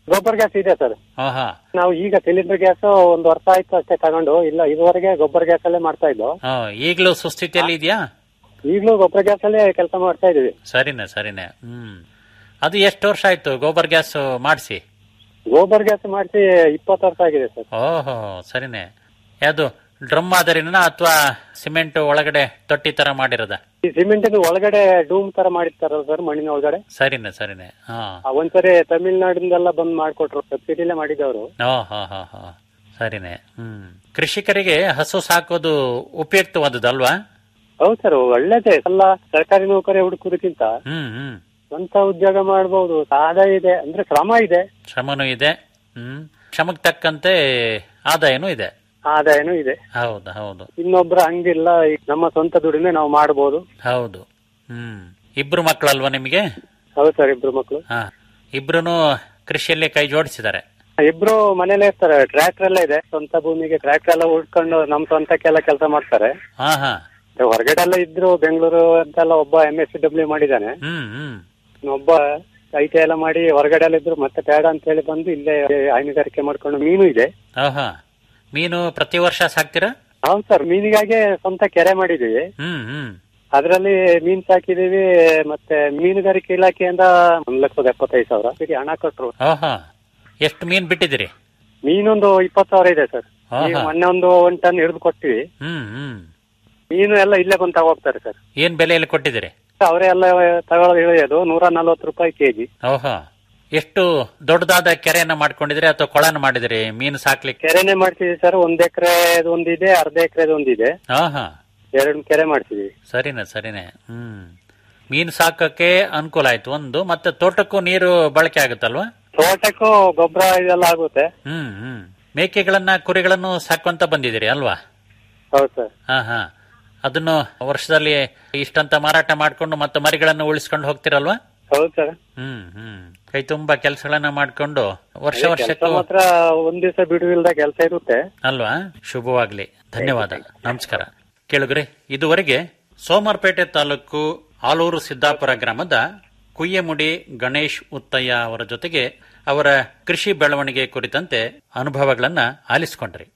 ಗೊಬ್ಬರ ಗ್ಯಾಸ್ ಇದೆ ಸರ್ ಹಾ ಹಾ ನಾವು ಈಗ ಸಿಲಿಂಡರ್ ಗ್ಯಾಸ್ ಒಂದು ವರ್ಷ ಆಯ್ತು ಅಷ್ಟೇ ತಗೊಂಡು ಇಲ್ಲ ಇದುವರೆಗೆ ಗೊಬ್ಬರ ಗ್ಯಾಸ್ ಅಲ್ಲೇ ಮಾಡ್ತಾ ಇದ್ದೋ ಹಾ ಈಗಲೂ ಸುಸ್ಥಿತಿಯಲ್ಲಿ ಇದೆಯಾ ಈಗಲೂ ಗೊಬ್ಬರ ಗ್ಯಾಸ್ ಅಲ್ಲೇ ಕೆಲಸ ಮಾಡ್ತಾ ಇದೀವಿ ಸರಿನೆ ಸರಿನೆ ಹ್ಮ್ ಅದು ಎಷ್ಟು ವರ್ಷ ಆಯ್ತು ಗೋಬರ್ ಗ್ಯಾಸ್ ಮಾಡಿಸಿ ಗೋಬರ್ ಗ್ಯಾಸ್ ಮಾಡಿಸಿ ಇಪ್ಪತ್ತು ವರ್ಷ ಆಗಿದೆ ಸರ್ ಓಹೋ ಸರಿನೆ ಯಾವುದು ಡ್ರಮ್ ಮಾದರಿನ ಅಥವಾ ಸಿಮೆಂಟ್ ಒಳಗಡೆ ತೊಟ್ಟಿ ತರ ಮಾಡಿರೋದ ಈ ಸಿಮೆಂಟಿನ ಒಳಗಡೆ ಡೂಮ್ ತರ ಮಾಡಿರ್ತಾರಲ್ಲ ಸರ್ ಮಣ್ಣಿನ ಒಳಗಡೆ ಸರಿನೆ ಸರಿನೆ ಹಾ ಆ ಒಂದ್ಸರಿ ತಮಿಳ್ನಾಡಿಂದೆಲ್ಲ ಬಂದ್ ಮಾಡ್ಕೊಟ್ರು ಸಬ್ಸಿಡಿಲೇ ಮಾಡಿದವರು ಓ ಹಾ ಹಾ ಹಾ ಸರಿನೆ ಹ್ಮ್ ಕೃಷಿಕರಿಗೆ ಹಸು ಸಾಕೋದು ಉಪಯುಕ್ತವಾದದಲ್ವಾ ಹೌದು ಸರ್ ಒಳ್ಳೇದೇ ಎಲ್ಲ ಸರ್ಕಾರಿ ನೌಕರಿ ಹುಡುಕೋದಕ್ಕಿಂತ ಹ್ಮ್ ಹ್ಮ್ ಸ್ವಂತ ಉದ್ಯೋಗ ಮಾಡಬಹುದು ಆದಾಯ ಇದೆ ಅಂದ್ರೆ ಶ್ರಮ ಇದೆ ಶ್ರಮನೂ ಇದೆ ಹ್ಮ್ ಶ್ರಮಕ್ಕೆ ತಕ್ಕಂತೆ ಆದಾಯನೂ ಇದೆ ಆದಾಯನೂ ಇದೆ ಹೌದು ಹೌದು ಇನ್ನೊಬ್ರ ಹಂಗಿಲ್ಲ ಈಗ ನಮ್ಮ ಸ್ವಂತ ದುಡಿಮೆ ನಾವು ಮಾಡಬಹುದು ಹೌದು ಹ್ಮ್ ಇಬ್ರು ಮಕ್ಕಳಲ್ವಾ ನಿಮಗೆ ಹೌದು ಸರ್ ಇಬ್ರು ಮಕ್ಕಳು ಹಾ ಇಬ್ರು ಕೃಷಿಯಲ್ಲಿ ಕೈ ಜೋಡಿಸಿದ್ದಾರೆ ಇಬ್ರು ಮನೇಲೆ ಇರ್ತಾರೆ ಟ್ರ್ಯಾಕ್ಟರ್ ಎಲ್ಲ ಇದೆ ಸ್ವಂತ ಭೂಮಿಗೆ ಟ್ರ್ಯಾಕ್ಟರ್ ಎಲ್ಲ ಉಳ್ಕೊಂಡು ನಮ್ ಸ್ವಂತಕ್ಕೆಲ್ಲ ಕೆಲಸ ಮಾಡ್ತಾರೆ ಹಾ ಹಾ ಹೊರಗಡೆ ಎಲ್ಲ ಇದ್ರು ಬೆಂಗಳೂರು ಅಂತೆಲ್ಲ ಒಬ್ಬ ಎಂ ಎಸ್ ಸಿ ಡಬ್ಲ್ಯೂ ಮಾಡಿದ್ದಾನೆ ಹ್ಮ್ ಹ್ಮ್ ಇನ್ನೊಬ್ಬ ಐ ಟಿ ಎಲ್ಲ ಮಾಡಿ ಹೊರಗಡೆ ಎಲ್ಲ ಇದ್ರು ಮತ್ತೆ ಬೇಡ ಅಂತ ಹೇಳಿ ಬಂದು ಇಲ್ಲೇ ಹೈನುಗಾರಿಕೆ ಮಾಡ್ಕೊಂಡು ಮೀನು ಇದೆ ಆಹಾ ಮೀನು ಪ್ರತಿ ವರ್ಷ ಸಾಕ್ತೀರಾ ಹೌದು ಸರ್ ಮೀನಿಗಾಗಿ ಸ್ವಂತ ಕೆರೆ ಮಾಡಿದೀವಿ ಹ್ಮ್ ಹ್ಮ್ ಅದ್ರಲ್ಲಿ ಮೀನ್ ಸಾಕಿದೀವಿ ಮತ್ತೆ ಮೀನುಗಾರಿಕೆ ಇಲಾಖೆಯಿಂದ ಒಂದ್ ಲಕ್ಷದ ಎಪ್ಪತ್ತೈದು ಸಾವಿರ ಇದಕ್ಕೆ ಹಣ ಕೊಟ್ರು ಆಹಾ ಎಷ್ಟು ಮೀನ್ ಬಿಟ್ಟಿದ್ದೀರಿ ಮೀನೊಂದು ಇಪ್ಪತ್ತು ಸಾವಿರ ಇದೆ ಸರ್ ಆಹಾ. ಈಗ ಮೊನ್ನೆ ಒಂದು ಒಂದ್ ಟನ್ ಹಿಡಿದು ಕೊಟ್ಟಿವಿ ಹ್ಮ್ ಹ್ಮ್ ಮೀನು ಎಲ್ಲ ಇಲ್ಲೇ ಬಂದು ತಗೋಗ್ತಾರೆ ಸರ್ ಏನ್ ಬೆಲೆಯಲ್ಲಿ ಕೊಟ್ಟಿದ್ದೀರಿ ಅವರೇ ಎಲ್ಲ ತಗೊಳ್ಳೋದು ಇಳಿಯೋದು ನೂರ ನಲ್ವತ್ತು ರೂಪಾಯಿ ಕೆಜಿ ಓಹೋ ಎಷ್ಟು ದೊಡ್ಡದಾದ ಕೆರೆಯನ್ನ ಮಾಡ್ಕೊಂಡಿದ್ರಿ ಅಥವಾ ಕೊಳನ ಮಾಡಿದಿರಿ ಮೀನು ಸಾಕ್ಲಿಕ್ಕೆ ಕೆರೆನೆ ಮಾಡ್ತಿದೀವಿ ಸರ್ ಒಂದ್ ಎಕರೆ ಒಂದಿದೆ ಅರ್ಧ ಎಕರೆ ಒಂದಿದೆ ಆಹಾ ಎರಡು ಕೆರೆ ಮಾಡ್ತಿದೀವಿ ಸರಿನೆ ಸರಿನೆ ಹ್ಮ್ ಮೀನು ಸಾಕಕ್ಕೆ ಅನುಕೂಲ ಆಯ್ತು ಒಂದು ಮತ್ತೆ ತೋಟಕ್ಕೂ ನೀರು ಬಳಕೆ ಆಗುತ್ತಲ್ವಾ ತೋಟಕ್ಕೂ ಗೊಬ್ಬರ ಇದೆಲ್ಲ ಆಗುತ್ತೆ ಹ್ಮ್ ಹ್ಮ್ ಮೇಕೆಗಳನ್ನ ಕುರಿಗಳನ್ನು ಸಾಕುವಂತ ಬಂದಿದ್ದೀರಿ ಅಲ್ವಾ ಹೌದು ಸರ್ ಹಾ ಹಾ ಅದನ್ನು ವರ್ಷದಲ್ಲಿ ಇಷ್ಟಂತ ಮಾರಾಟ ಮಾಡ್ಕೊಂಡು ಮತ್ತೆ ಮರಿಗಳನ್ನು ಉಳಿಸ್ಕೊಂಡು ಹೋಗ್ತಿರಲ್ವಾ ಹೌದು ಸರ್ ಹ್ಮ್ ಹ್ಮ್ ಕೈ ತುಂಬಾ ಕೆಲಸಗಳನ್ನ ಮಾಡ್ಕೊಂಡು ವರ್ಷ ಕೆಲಸ ವರ್ಷಕ್ಕೂ ಮಾತ್ರ ಒಂದ್ ದಿವಸ ಬಿಡುವಿಲ್ದ ಕೆಲಸ ಇರುತ್ತೆ ಅಲ್ವಾ ಶುಭವಾಗ್ಲಿ ಧನ್ಯವಾದ ನಮಸ್ಕಾರ ಕೇಳುಗ್ರಿ ಇದುವರೆಗೆ ಸೋಮವಾರಪೇಟೆ ತಾಲೂಕು ಆಲೂರು ಸಿದ್ದಾಪುರ ಗ್ರಾಮದ ಕುಯ್ಯಮುಡಿ ಗಣೇಶ್ ಉತ್ತಯ್ಯ ಅವರ ಜೊತೆಗೆ ಅವರ ಕೃಷಿ ಬೆಳವಣಿಗೆ ಕುರಿತಂತೆ ಅನುಭವಗಳನ್ನ ಆಲಿಸಿಕೊಂಡ್ರಿ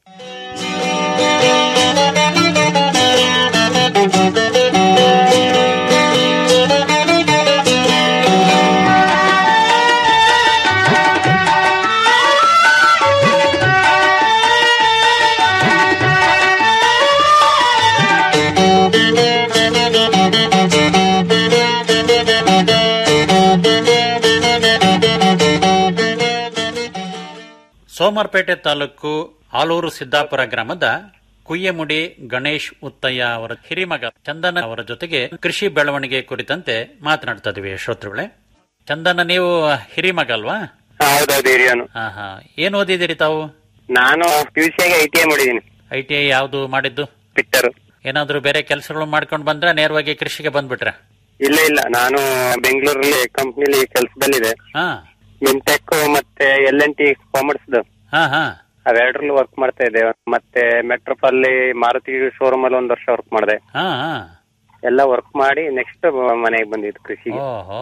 ಸೋಮವಾರಪೇಟೆ ತಾಲೂಕು ಆಲೂರು ಸಿದ್ದಾಪುರ ಗ್ರಾಮದ ಕುಯ್ಯಮುಡಿ ಗಣೇಶ್ ಉತ್ತಯ್ಯ ಅವರ ಹಿರಿಮಗ ಚಂದನ ಅವರ ಜೊತೆಗೆ ಕೃಷಿ ಬೆಳವಣಿಗೆ ಕುರಿತಂತೆ ಮಾತನಾಡ್ತಾ ಇದೀವಿ ಶ್ರೋತೃಗಳೇ ಚಂದನ ನೀವು ಹಿರಿಮಗ ಅಲ್ವಾ ಹೌದೌದು ಹಿರಿಯನು ಹಾ ಹಾ ಏನ್ ಓದಿದಿರಿ ತಾವು ನಾನು ಪಿ ಯು ಸಿಯಾಗಿ ಐ ಟಿ ಐ ಮಾಡಿದ್ದೀನಿ ಐ ಟಿ ಐ ಯಾವ್ದು ಮಾಡಿದ್ದು ಪಿಟ್ಟರು ಏನಾದ್ರೂ ಬೇರೆ ಕೆಲಸಗಳು ಮಾಡ್ಕೊಂಡು ಬಂದ್ರ ನೇರವಾಗಿ ಕೃಷಿಗೆ ಬಂದ್ಬಿಟ್ರ ಇಲ್ಲ ಇಲ್ಲ ನಾನು ಬೆಂಗಳೂರಲ್ಲಿ ಕಂಪ್ನಿಲಿ ಕೆಲಸದಲ್ಲಿದೆ ಹಾ ಮಿನ್ಟೆಕ್ ಮತ್ತೆ ಎಲ್ ಎನ್ ಟಿ ಕಾಮರ್ಸ್ ಹಾ ಹಾ ಅವೆರಡರಲ್ಲೂ ವರ್ಕ್ ಮಾಡ್ತಾ ಇದ್ದೆ ಮತ್ತೆ ಮೆಟ್ರೋಪ್ ಅಲ್ಲಿ ಮಾರುತಿ ಶೋರೂಮ್ ಅಲ್ಲಿ ಒಂದ್ ವರ್ಷ ವರ್ಕ್ ಮಾಡಿದೆ ಹಾ ಹಾ ಎಲ್ಲ ವರ್ಕ್ ಮಾಡಿ ನೆಕ್ಸ್ಟ್ ಮನೆಗೆ ಬಂದಿದ್ದು ಕೃಷಿಗೆ ಓಹೋ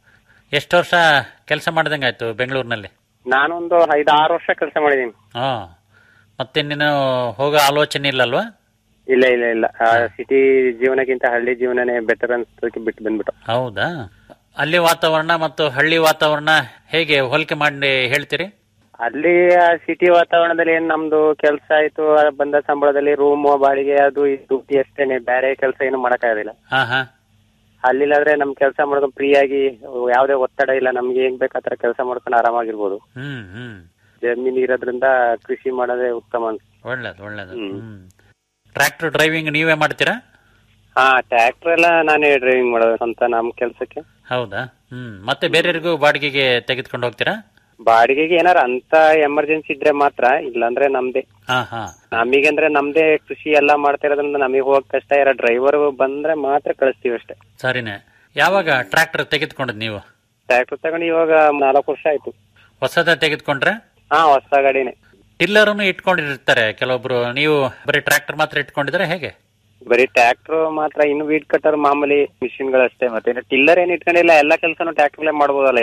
ಎಷ್ಟು ವರ್ಷ ಕೆಲಸ ಮಾಡ್ದಂಗಾಯ್ತು ಬೆಂಗಳೂರಿನಲ್ಲಿ ನಾನೊಂದು ಐದು ಆರು ವರ್ಷ ಕೆಲಸ ಮಾಡಿದ್ದೀನಿ ಹಾ ಮತ್ತೆ ನೀನು ಹೋಗೋ ಆಲೋಚನೆ ಇಲ್ಲಲ್ವಾ ಇಲ್ಲ ಇಲ್ಲ ಇಲ್ಲ ಸಿಟಿ ಜೀವನಕ್ಕಿಂತ ಹಳ್ಳಿ ಜೀವನನೇ ಬೆಟರ್ ಅನ್ಸೋದಕ್ಕೆ ಬಿಟ್ಟು ಬಂದ್ಬಿಟ್ಟು ಹೌದಾ ಅಲ್ಲಿ ವಾತಾವರಣ ಮತ್ತು ಹಳ್ಳಿ ವಾತಾವರಣ ಹೇಗೆ ಹೋಲಿಕೆ ಮಾಡಿ ಹೇಳ್ತೀರಿ ಅಲ್ಲಿ ಸಿಟಿ ವಾತಾವರಣದಲ್ಲಿ ಏನ್ ನಮ್ದು ಕೆಲಸ ಆಯ್ತು ಆ ಬಂದ ಸಂಬಳದಲ್ಲಿ ರೂಮ್ ಬಾಡಿಗೆ ಅದು ಇದು ಅಷ್ಟೇನೆ ಬೇರೆ ಕೆಲಸ ಏನು ಮಾಡಕ್ಕಾಗೋದಿಲ್ಲ ಹಾ ಹಾ ಅಲ್ಲಿಲ್ಲಾದ್ರೆ ನಮ್ ಕೆಲಸ ಮಾಡ್ಕೊಂಡು ಫ್ರೀ ಆಗಿ ಯಾವ್ದೇ ಒತ್ತಡ ಇಲ್ಲ ನಮ್ಗೆ ಹೆಂಗ್ ಬೇಕಾತರ ಕೆಲಸ ಮಾಡ್ಕೊಂಡು ಆರಾಮಾಗಿರ್ಬೋದು ಹ್ಮ್ ಹ್ಮ್ ಜಮೀನ್ ಇರೋದ್ರಿಂದ ಕೃಷಿ ಮಾಡೋದೇ ಉತ್ತಮ ಅನ್ಸುತ್ತೆ ಒಳ್ಳೇದು ಒಳ್ಳೇದು ಹ್ಮ್. ಹ್ಮ್ ಟ್ರ್ಯಾಕ್ಟರ್ ಡ್ರೈವಿಂಗ್ ನೀವೇ ಮಾಡ್ತೀರಾ ಹಾ ಟ್ರ್ಯಾಕ್ಟರ್ ಎಲ್ಲ ನಾನೇ ಡ್ರೈವಿಂಗ್ ಮಾಡೋದು ಸ್ವಂತ ನಮ್ ಕೆಲ್ಸಕ್ಕೆ ಹೌದಾ ಹ್ಮ್ ಮತ್ತೆ ಬೇರೆಯವರಿಗೂ ಬಾಡಿಗೆಗೆ ತೆಗೆದುಕೊಂಡು ಹೋಗ್ತೀರಾ ಬಾಡಿಗೆಗೆ ಏನಾರ ಅಂತ ಎಮರ್ಜೆನ್ಸಿ ಇದ್ರೆ ಮಾತ್ರ ಇಲ್ಲಾಂದ್ರೆ ನಮ್ದೇ ಹಾ ಹಾ ನಮಗಂದ್ರೆ ನಮ್ದೇ ಕೃಷಿ ಎಲ್ಲಾ ಮಾಡ್ತಾ ಇರೋದ್ರಿಂದ ನಮಗೆ ಹೋಗಕ್ ಕಷ್ಟ ಇರೋ ಡ್ರೈವರ್ ಬಂದ್ರೆ ಮಾತ್ರ ಕಳಿಸ್ತೀವಿ ಅಷ್ಟೇ ಸರಿನೇ ಯಾವಾಗ ಟ್ರ್ಯಾಕ್ಟರ್ ತೆಗೆದುಕೊಂಡದ್ ನೀವು ಟ್ರ್ಯಾಕ್ಟರ್ ತಗೊಂಡು ಇವಾಗ ನಾಲ್ಕು ವರ್ಷ ಆಯ್ತು ಹೊಸದ ತೆಗೆದುಕೊಂಡ್ರೆ ಹಾ ಹೊಸ ಗಾಡಿನೇ ಟಿಲ್ಲರನ್ನು ಇಟ್ಕೊಂಡಿರ್ತಾರೆ ಕೆಲವೊಬ್ರು ನೀವು ಬರೀ ಟ್ರ್ಯಾಕ್ಟರ್ ಮಾತ್ರ ಇಟ್ಕೊಂಡಿದ್ರೆ ಹೇಗೆ ಬರೀ ಟ್ರ್ಯಾಕ್ಟರ್ ಮಾತ್ರ ಇನ್ನು ವೀಡ್ ಕಟ್ಟರ್ ಮಾಮೂಲಿ ಮಿಷಿನ್ ಗಳಷ್ಟೇ ಮತ್ತೆ ಟಿಲ್ಲರ್ ಏನ್ ಇಟ್ಕೊಂಡಿಲ್ಲ ಎಲ್ಲಾ ಕೆಲಸನು ಟ್ರ್ಯಾಕ್ಟರ್ಲೇ ಮಾಡ್ಬೋದಲ್ಲ ಇವಾಗ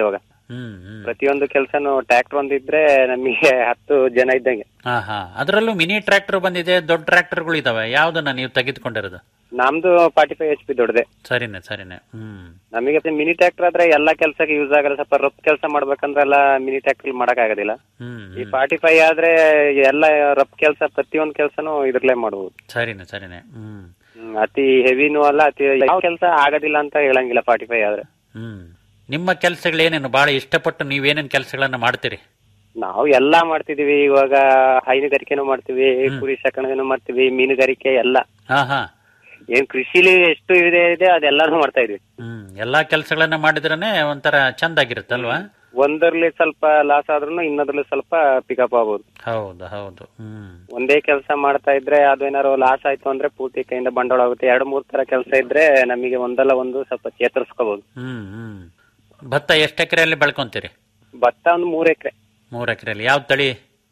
ಹ್ಮ್ ಹ್ಮ್ ಪ್ರತಿಯೊಂದು ಕೆಲಸನು ಟ್ರ್ಯಾಕ್ಟರ್ ಒಂದಿದ್ರೆ ನಮಗೆ ಹತ್ತು ಜನ ಇದ್ದಂಗೆ ಹಾ ಹಾ ಅದರಲ್ಲೂ ಮಿನಿ ಟ್ರ್ಯಾಕ್ಟರ್ ಬಂದಿದೆ ದೊಡ್ಡ ಟ್ರ್ಯಾಕ್ಟರ್ಗಳು ಇದಾವೆ ಯಾವ್ದನ್ನ ನೀವು ತೆಗೆದುಕೊಂಡಿರೋದು ನಮ್ದು ಫಾರ್ಟಿ ಫೈವ್ ಎಚ್ ಪಿ ದೊಡ್ಡದೆ ಸರಿನೆ ಸರಿನೆ ಹ್ಮ್ ನಮಗೆ ಮಿನಿ ಟ್ರ್ಯಾಕ್ಟರ್ ಆದ್ರೆ ಎಲ್ಲಾ ಕೆಲಸಕ್ಕೆ ಯೂಸ್ ಆಗಲ್ಲ ಸ್ವಲ್ಪ ರಫ್ ಕೆಲಸ ಮಾಡ್ಬೇಕಂದ್ರೆ ಎಲ್ಲ ಮಿನಿ ಟ್ರ್ಯಾಕ್ಟರ್ ಮಾಡಕ್ ಆಗೋದಿಲ್ಲ ಹ್ಮ್ ಈ ಫಾರ್ಟಿ ಫೈವ್ ಆದ್ರೆ ಎಲ್ಲ ರಫ್ ಕೆಲಸ ಪ್ರತಿಯೊಂದು ಕೆಲಸನೂ ಇದ್ರಲ್ಲೇ ಮಾಡ್ಬೋದು ಸರಿನೆ ಸರಿನೆ ಹ್ಮ್ ಹ್ಮ್, ಅತಿ ಹೆವಿನೂ ಅಲ್ಲ ಅತಿ ಯಾವ ಕೆಲಸ ಆಗೋದಿಲ್ಲ ಅಂತ ಹೇಳಂಗಿಲ್ಲ ಫಾರ್ಟಿ ಫೈವ್ ಆದ್ರೆ ಹ್ಮ್ ನಿಮ್ಮ ಕೆಲಸಗಳೇನೇನು ಬಹಳ ಇಷ್ಟಪಟ್ಟು ನೀವೇನೇನು ಕೆಲಸಗಳನ್ನ ಮಾಡ್ತೀರಿ ನಾವು ಎಲ್ಲಾ ಮಾಡ್ತಿದೀವಿ ಇವಾಗ ಹೈನುಗಾರಿಕೆನೂ ಮಾಡ್ತೀವಿ ಕುರಿ ಸಾಕಣೆನೂ ಮಾಡ್ತೀವಿ ಮೀನುಗಾರಿಕೆ ಎಲ್ಲ ಹಾ ಹಾ ಏನ್ ಕೃಷಿಲಿ ಎಷ್ಟು ಇದೆ ಇದೆ ಅದೆಲ್ಲಾನು ಮಾಡ್ತಾ ಇದೀವಿ ಹ್ಮ್ ಎಲ್ಲಾ ಕೆಲಸಗಳನ್ನ ಮಾಡಿದ್ರೇನೆ ಒಂಥರ ಚಂದಾಗಿರುತ್ತಲ್ವಾ ಒಂದರಲ್ಲಿ ಸ್ವಲ್ಪ ಲಾಸ್ ಆದ್ರೂ ಇನ್ನೊಂದ್ರಲ್ಲಿ ಸ್ವಲ್ಪ ಪಿಕಪ್ ಆಗ್ಬೋದು ಹೌದು ಹೌದು ಹ್ಮ್ ಒಂದೇ ಕೆಲಸ ಮಾಡ್ತಾ ಇದ್ರೆ ಅದೇನಾರು ಲಾಸ್ ಆಯ್ತು ಅಂದ್ರೆ ಪೂರ್ತಿ ಕೈಯಿಂದ ಬಂಡವಾಳ ಆಗುತ್ತೆ ಎರಡು ಮೂರ್ ತರ ಕೆಲಸ ಇದ್ರೆ ನಮಗೆ ಒಂದಲ್ಲ ಒಂದು ಸ್ವಲ್ಪ ಚೇತರಿಸ್ಕೋಬಹುದು ಹ್ಮ್ ಹ್ಮ್ ಭತ್ತ ಎಷ್ಟು ಎಕರೆಯಲ್ಲಿ ಬೆಳ್ಕೊಂತೀರಿ ಭತ್ತ ಒಂದು ಮೂರ್ ಎಕರೆ ಮೂರ್ ಎಕರೆಯಲ್ಲಿ ಯಾವ ತಳಿ